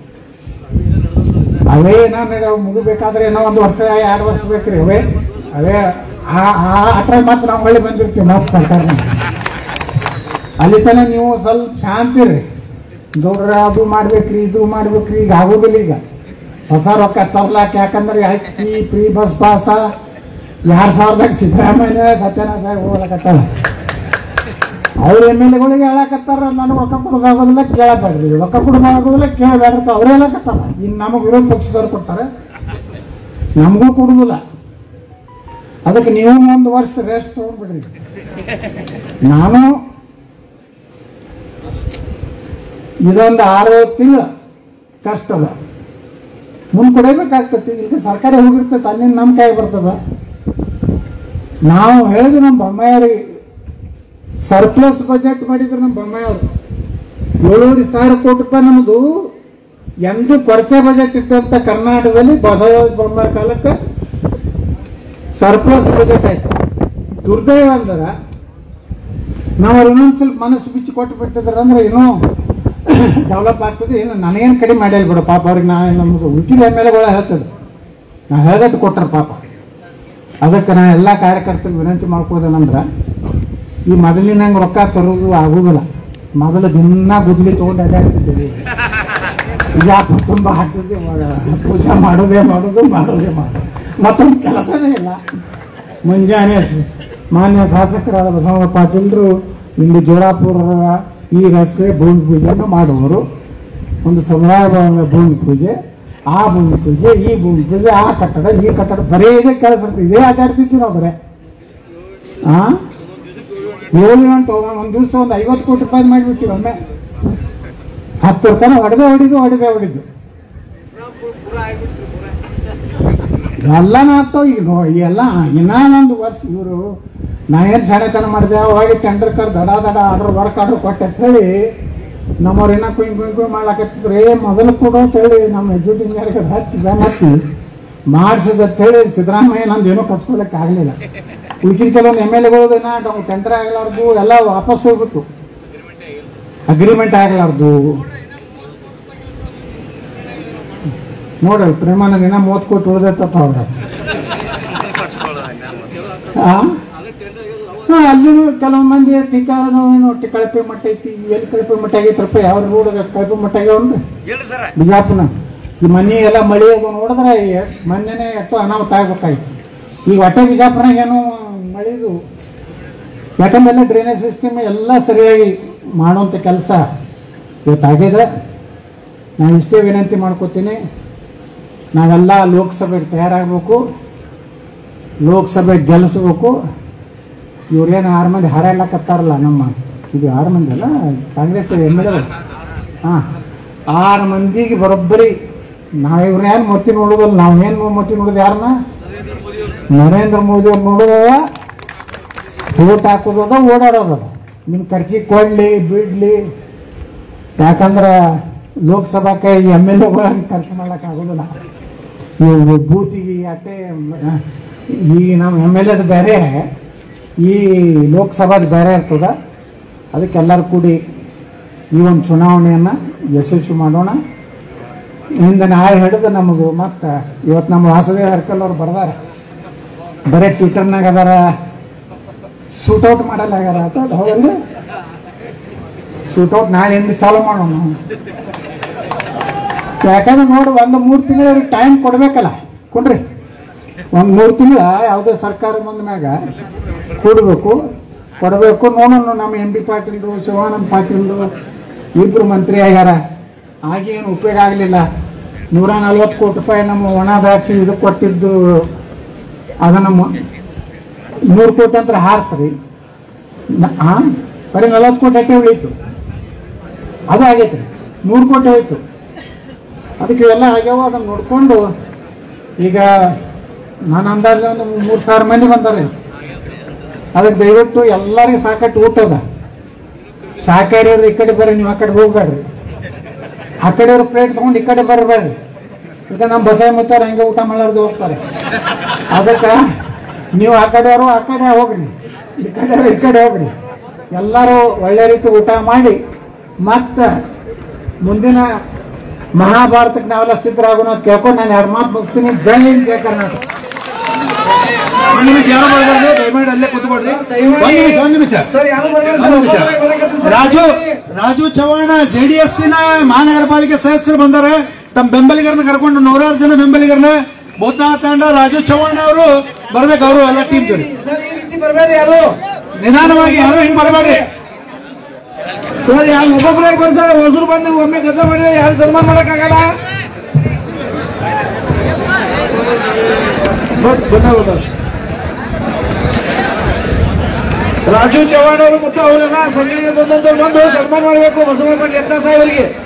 ಅವೇ ಏನೋ ನಡೆಯವು ಮುಗಿಬೇಕಾದ್ರೆ ಏನೋ ಒಂದು ವರ್ಷ ಎರಡು ವರ್ಷ ಬೇಕ್ರಿ ಅವೇ ಅವೇ ಆ ಆ ಅಟ್ರ ಮಾತ್ರ ನಾವು ಹೊಳ್ಳಿ ಬಂದಿರ್ತೀವಿ ನಾವು ಸರ್ಕಾರ ಅಲ್ಲಿ ತನಕ ನೀವು ಸ್ವಲ್ಪ ಶಾಂತಿ ರೀ ಗೌಡ್ರ ಅದು ಮಾಡ್ಬೇಕ್ರಿ ಇದು ಮಾಡ್ಬೇಕ್ರಿ ಈಗ ಆಗೋದಿಲ್ಲ ಈಗ ಹೊಸ ರೊಕ್ಕ ತರ್ಲಾಕ ಯಾಕಂದ್ರೆ ಅಕ್ಕಿ ಫ್ರೀ ಬಸ್ ಪಾಸ ಎರಡ್ ಸಾವಿರದಾಗ ಸಿದ್ದರಾಮಯ್ಯ ಸತ್ಯನಾರಾಯಣ ಸಾಹೇಬ್ ಹೋಗ್ಲಕತ್ತಾರ ಅವ್ರ ಎಮ್ ಎಲ್ ಎಗಳಿಗೆ ಹೇಳಕತ್ತಾರ ನನಗೆ ರೊಕ್ಕ ಕೊಡೋದಾಗೋದಿಲ್ಲ ಕೇಳಬೇಡ್ರಿ ರೊಕ್ಕ ಕೊಡೋದಾಗೋದಿಲ್ಲ ಕೇಳಬೇಡ್ರಿ ಅಂತ ಅವ್ರು ಹೇಳಕತ್ತಾರ ಇನ್ನು ನಮಗೆ ವಿರೋಧ ಪಕ್ಷದವ್ರು ಕೊಡ್ತಾರೆ ನಮಗೂ ಕೊಡುದಿಲ್ಲ ಅದಕ್ಕೆ ನೀವು ಒಂದು ವರ್ಷ ರೆಸ್ಟ್ ತಗೊಂಡ್ಬಿಡ್ರಿ ನಾನು ಇದೊಂದು ಆರು ತಿಂಗಳು ಕಷ್ಟ ಅದ ಮುಂದೆ ಕೊಡಬೇಕಾಗ್ತತಿ ಈಗ ಸರ್ಕಾರ ಹೋಗಿರ್ತೈತೆ ಅಲ್ಲಿಂದ ನಮ್ಮ ಕೈ ಬರ್ತದ ನಾವು ಹೇಳಿದ್ವಿ ನಮ್ಮ ಬೊಮ್ಮಾಯವ್ರಿಗೆ ಸರ್ಪ್ಲಸ್ ಬಜೆಟ್ ಮಾಡಿದ್ರು ನಮ್ಮ ಬೊಮ್ಮಾಯವ್ರು ಏಳೂವರೆ ಸಾವಿರ ಕೋಟಿ ರೂಪಾಯಿ ನಮ್ಮದು ಎಂದು ಕೊರತೆ ಬಜೆಟ್ ಇದ್ದಂತ ಕರ್ನಾಟಕದಲ್ಲಿ ಬಸವರಾಜ ಬೊಮ್ಮಾಯಿ ಕಾಲಕ್ಕೆ ಸರ್ಪ್ಲಸ್ ಬಜೆಟ್ ಆಯ್ತು ದುರ್ದೈವ ಅಂದ್ರೆ ನಾವು ಅವ್ರು ಇನ್ನೊಂದು ಸ್ವಲ್ಪ ಮನಸ್ಸು ಬಿಚ್ಚಿ ಕೊಟ್ಟು ಬಿಟ್ಟಿದ್ರ ಅಂದ್ರೆ ಏನೋ ಡೆವಲಪ್ ಆಗ್ತದೆ ಏನು ನನಗೇನು ಕಡಿಮೆ ಮಾಡಿಲ್ಲ ಬಿಡು ಪಾಪ ಅವ್ರಿಗೆ ನಾ ನಮ್ದು ಉಳ್ಕಿದ ಎಮ್ ಎಲ್ ಎಗಳ ಹೇಳ್ತದೆ ನಾ ಹೇಳ್ದಟ್ಟು ಕೊಟ್ರ ಪಾಪ ಅದಕ್ಕೆ ನಾ ಎಲ್ಲ ಕಾರ್ಯಕರ್ತರಿಗೆ ವಿನಂತಿ ಮಾಡ್ಕೋದೇನಂದ್ರೆ ಈ ಮೊದಲಿನಂಗೆ ರೊಕ್ಕ ತರೋದು ಆಗುದಿಲ್ಲ ಮೊದಲು ದಿನ ಗುದ್ಲಿ ತೊಗೊಂಡು ಅಡ್ಡಾಡ್ತಿದ್ದೀವಿ ಬಿಜಾಪುರ ತುಂಬ ಹಾಕ್ತಿದ್ದೆ ಪೂಜೆ ಮಾಡೋದೇ ಮಾಡೋದು ಮಾಡೋದೇ ಮಾಡೋದು ಮತ್ತೊಂದು ಕೆಲಸನೇ ಇಲ್ಲ ಮುಂಜಾನೆ ಸ- ಮಾನ್ಯ ಶಾಸಕರಾದ ಬಸವಣ್ಣ ಪಾಟೀಲ್ರು ಇಲ್ಲಿ ಜೋಡಾಪುರ ಈ ರಸ್ತೆ ಭೂಮಿ ಪೂಜೆಯನ್ನು ಮಾಡುವರು ಒಂದು ಸಮುದಾಯ ಭವನದ ಭೂಮಿ ಪೂಜೆ ಆ ಭೂಮಿ ಪೂಜೆ ಈ ಭೂಮಿ ಪೂಜೆ ಆ ಕಟ್ಟಡ ಈ ಕಟ್ಟಡ ಬರೇ ಇದೇ ಕೆಲಸ ಇರ್ತದೆ ಇದೇ ಆಟಾಡ್ತಿದ್ವಿ ನಾವು ಬರೇ ಆ ಏಳು ಗಂಟೆ ಒಂದು ದಿವಸ ಒಂದು ಐವತ್ತು ಕೋಟಿ ರೂಪಾಯಿ ಮಾಡಿಬಿಟ್ಟಿವಿ ಒಮ್ಮೆ ಹತ್ತು ತನ ಹೊಡೆದೇ ಹೊಡಿದು ಹೊಡೆದೇ ಹೊಡಿದು ಎಲ್ಲಾನು ಆಗ್ತಾವ ಈಗ ನೋ ಎಲ್ಲ ಇನ್ನೊಂದು ವರ್ಷ ಇವರು ನಾ ಏನು ಶಾಣೆತನ ಮಾಡಿದೆ ಹೋಗಿ ಟೆಂಡರ್ ಕರ್ ದಡ ದಡ ಆರ್ಡರ್ ವರ್ಕ್ ಆರ್ಡರ್ ಕೊಟ್ಟೆ ಅಂತ ಹೇಳಿ ನಮ್ಮವ್ರು ಇನ್ನ ಕುಯ್ ಕುಯ್ ಕುಯ್ ಮಾಡ್ಲಾಕತ್ತಿದ್ರು ಏ ಮೊದಲು ಕೊಡು ಅಂತ ಹೇಳಿ ನಮ್ಮ ಎಜುಕೇಷನ್ಗೆ ಹಚ್ಚಿ ಬ್ಯಾನ್ ಹಚ್ಚಿ ಮಾಡಿಸಿದ ಅಂತ ಹೇಳಿ ಸಿದ್ದರಾಮಯ್ಯ ನಂದು ಏನೂ ಕಟ್ಸ್ಕೊಳಕ್ಕೆ ಆಗಲಿಲ್ಲ ಉಳ್ಕಿದ ಕೆಲವೊಂದು ಎಮ್ ಎಲ್ ಎಗಳದೇನ ಟೆಂಡರ್ ಆಗಲಾರ್ದು ಎಲ್ಲ ವಾಪಸ್ ಹೋಗ್ಬಿಟ್ಟು ಅಗ್ರಿಮೆಂಟ್ ಆಗಲಾರ್ದು ನೋಡ್ರಿ ಪ್ರೇಮಾನಂದ ಇನ್ನ ಮೂವತ್ತು ಕೋಟಿ ಉಳ್ದೈತ ಅವ್ರ ಆ ಹಾ ಅಲ್ಲೂ ಕೆಲವು ಮಂದಿ ಟೀಕಾನು ಏನು ಟಿ- ಕಳಪೆ ಮಟ್ಟ ಐತಿ ಎಲ್ಲಿ ಕಳಪೆ ಮಟ್ಟ ಆಗೈತ್ರಪ್ಪ ಯಾವ ರೋಡ್ ಕಳಪೆ ಮಟ್ಟ ಆಗ್ಯಾವನ್ರಿ ಹೇಳ್ರಿ ಸರ್ ಬಿಜಾಪುರ ಈ ಮನೆ ಎಲ್ಲ ಮಳೆ ಅದು ನೋಡಿದ್ರೆ ಎ- ಮೊನ್ನೆನೆ ಎಷ್ಟು ಅನಾಹುತ ಆಗ್ಬೇಕಾಯ್ತು ಈಗ ಹೊಟ್ಟೆ ಬಿಜಾಪುರನಾಗ ಏನು ಮಳೆದು ಯಾಕಂದ್ರೆ ಡ್ರೈನೇಜ್ ಸಿಸ್ಟಮ್ ಎಲ್ಲ ಸರಿಯಾಗಿ ಮಾಡುವಂಥ ಕೆಲಸ ಇವತ್ತಾಗಿದೆ ನಾನು ಇಷ್ಟೇ ವಿನಂತಿ ಮಾಡ್ಕೋತೀನಿ ನಾವೆಲ್ಲ ಲೋಕಸಭೆಗೆ ತಯಾರಾಗಬೇಕು ಲೋಕಸಭೆ ಗೆಲ್ಲಿಸ್ಬೇಕು ಇವ್ರೇನು ಆರು ಮಂದಿ ಹಾರಾಡ್ಲಕತ್ತಾರಲ್ಲ ನಮ್ಮ ಇದು ಆರು ಮಂದಿ ಅಲ್ಲ ಕಾಂಗ್ರೆಸ್ ಎಮ್ ಎಲ್ ಎ ಹಾಂ ಆರು ಮಂದಿಗೆ ಬರೋಬ್ಬರಿ ನಾವು ಇವ್ರನ್ನೇನು ಮೊತ್ತಿ ನೋಡೋದಲ್ಲ ನಾವೇನು ಮೊತ್ತಿ ನೋಡೋದು ಯಾರನ್ನ ನರೇಂದ್ರ ಮೋದಿ ಅವ್ರು ನೋಡೋದದ ಓಟ್ ಹಾಕೋದದ ಓಡಾಡೋದದ ನಿಮ್ಮ ಖರ್ಚಿಗೆ ಕೊಡಲಿ ಬಿಡಲಿ ಯಾಕಂದ್ರೆ ಲೋಕಸಭಾಕ್ಕೆ ಎಮ್ ಎಲ್ ಎಗಳಿಗೆ ಖರ್ಚು ಮಾಡ್ಲಿಕ್ಕೆ ಆಗೋದಿಲ್ಲ ಇವು ಬೂತಿಗೆ ಅಟ್ಟೆ ಮ- ಈ ನಮ್ಮ ಎಮ್ ಎಲ್ ಎದು ಬೇರೆ ಈ ಲೋಕಸಭಾದ ಬೇರೆ ಇರ್ತದ ಅದಕ್ಕೆ ಎಲ್ಲರೂ ಕೂಡಿ ಈ ಒಂದು ಚುನಾವಣೆಯನ್ನು ಯಶಸ್ವಿ ಮಾಡೋಣ ಹಿಂದೆ ನಾಳೆ ಹಿಡಿದು ನಮ್ಮದು ಮತ್ತು ಇವತ್ತು ನಮ್ಮ ವಾಸುದೇವ ಹರ್ಕಲ್ ಅವ್ರು ಬರ್ದಾರ ಬರೀ ಟ್ವಿಟರ್ನಾಗ ಅದಾರ ಶೂಟೌಟ್ ಮಾಡಲಾಗ್ಯಾರ ಅಂತ ಹೌದಲ್ರಿ ಶೂಟೌಟ್ ನಾಳೆಯಿಂದ ಚಾಲು ಮಾಡೋಣ ನಾವು ಯಾಕಂದ್ರೆ ನೋಡಿ ಒಂದು ಮೂರು ತಿಂಗಳ ಟೈಮ್ ಕೊಡ್ಬೇಕಲ್ಲ ಕೊಡ್ರಿ ಒಂದು ಮೂರು ತಿಂಗಳ ಯಾವುದೇ ಸರ್ಕಾರ ಬಂದ ಮ್ಯಾಗ ಕೊಡಬೇಕು ಕೊಡಬೇಕು ನೋಡೋಣ ನಮ್ಮ ಎಂ ಬಿ ಪಾಟೀಲ್ರು ಶಿವಾನಂದ ಪಾಟೀಲ್ರು ಇಬ್ಬರು ಮಂತ್ರಿ ಆಗ್ಯಾರ ಆಗೇನು ಉಪಯೋಗ ಆಗಲಿಲ್ಲ ನೂರ ನಲ್ವತ್ತು ಕೋಟಿ ರೂಪಾಯಿ ನಮ್ಮ ಒಣ ದ್ರಾಕ್ಷಿ ಇದು ಕೊಟ್ಟಿದ್ದು ಅದು ನಮ್ಮ ನೂರು ಕೋಟಿ ಅಂತ ಹಾರ್ತ್ರಿ ನ- ಆ ಬರೀ ನಲ್ವತ್ತು ಕೋಟಿ ಅಟ್ಟೆ ಉಳೀತು ಅದು ಆಗೈತೆ ನೂರು ಕೋಟಿ ಹೋಯ್ತು ಅದಕ್ಕೆ ಇವೆಲ್ಲ ಆಗ್ಯಾವ ಅದನ್ನು ನೋಡಿಕೊಂಡು ಈಗ ನಾನು ಅಂದಾಜು ಒಂದು ಮೂರು ಸಾವಿರ ಮಂದಿ ಬಂದಾರೆ ಅದಕ್ಕೆ ದಯವಿಟ್ಟು ಎಲ್ಲರಿಗೂ ಸಾಕಟ್ಟು ಊಟ ಅದ ಸಾಕಾರಿಯವ್ರು ಈ ಕಡೆ ಬರ್ರಿ ನೀವು ಆ ಕಡೆ ಹೋಗ್ಬೇಡ್ರಿ ಆ ಕಡೆಯವ್ರು ಪ್ಲೇಟ್ ತೊಗೊಂಡು ಈ ಕಡೆ ಬರಬೇಡ್ರಿ ಈಗ ನಮ್ಮ ಬಸಾಯಿ ಮುತ್ತವ್ರು ಹಂಗೆ ಊಟ ಮಾಡಾರ್ದು ಹೋಗ್ತಾರೆ ಅದಕ್ಕೆ ನೀವು ಆ ಕಡೆಯವರು ಆ ಕಡೆ ಹೋಗ್ರಿ ಈ ಕಡೆಯವರು ಈ ಕಡೆ ಹೋಗ್ರಿ ಎಲ್ಲರೂ ಒಳ್ಳೆ ರೀತಿ ಊಟ ಮಾಡಿ ಮತ್ತೆ ಮುಂದಿನ ಮಹಾಭಾರತಕ್ಕೆ ನಾವೆಲ್ಲ ಸಿದ್ಧರಾಗೋಣ ಅಂತ ಕೇಳ್ಕೊಂಡು ನಾನು ಎರಡು ಮಾತು ಹೋಗ್ತೀನಿ ಜೈ ಹಿಂದ್ ಜೈ ಕರ್ನಾಟಕ ಒಂದ್ ನಿಮಿಷ ಯಾರು ಮಾಡಬಾರ್ದು ದಯಮಾಡಿ ಅಲ್ಲೇ ಕೂತ್ಕೊಳ್ರಿ ಒಂದ್ ನಿಮಿಷ ಒಂದ್ ನಿಮಿಷ ಒಂದ್ ನಿಮಿಷ ರಾಜು ರಾಜು ಚವ್ಹಾಣ ಜೆಡಿಎಸ್ ನ ಮಹಾನಗರ ಪಾಲಿಕೆ ಸದಸ್ಯರು ಬಂದಾರೆ ತಮ್ಮ ಬೆಂಬಲಿಗರನ್ನ ಕರ್ಕೊಂಡು ನೂರಾರು ಜನ ಬೆಂಬಲಿಗರನ್ನ ಬೌದ್ಧ ತಂಡ ರಾಜು ಚವ್ಹಾಣ ಅವರು ಬರ್ಬೇಕು ಅವರು ಎಲ್ಲ ಟೀಮ್ ಜೋಡಿ ಈ ರೀತಿ ಬರಬೇಡಿ ಯಾರು ನಿಧಾನವಾಗಿ ಯಾರು ಹಿಂಗ್ ಬರಬೇಡ್ರಿ ಸರ್ ಯಾರು ಒಬ್ಬೊಬ್ಬರಾಗಿ ಬರ್ತಾರೆ ಹೊಸರು ಬಂದು ಒಮ್ಮೆ ಗದ್ದೆ ಮಾಡಿದ್ರೆ ಯಾರು ಸನ್ಮಾನ ಮಾಡಕ್ಕಾಗಲ್ಲ ಬಟ್- ಬಂದ ಬಂದ. ರಾಜು ಚವ್ಹಾಣ್ ಅವರು ಮತ್ತು ಅವರೆಲ್ಲ ಸಂಘಗಳಿಗೆ ಬಂದಂತವ್ರು ಬಂದು ಸನ್ಮಾನ ಮಾಡಬೇಕು ಬಸವಣ್ಣ ಯತ್ನ ಸಾಹೇಬರಿಗೆ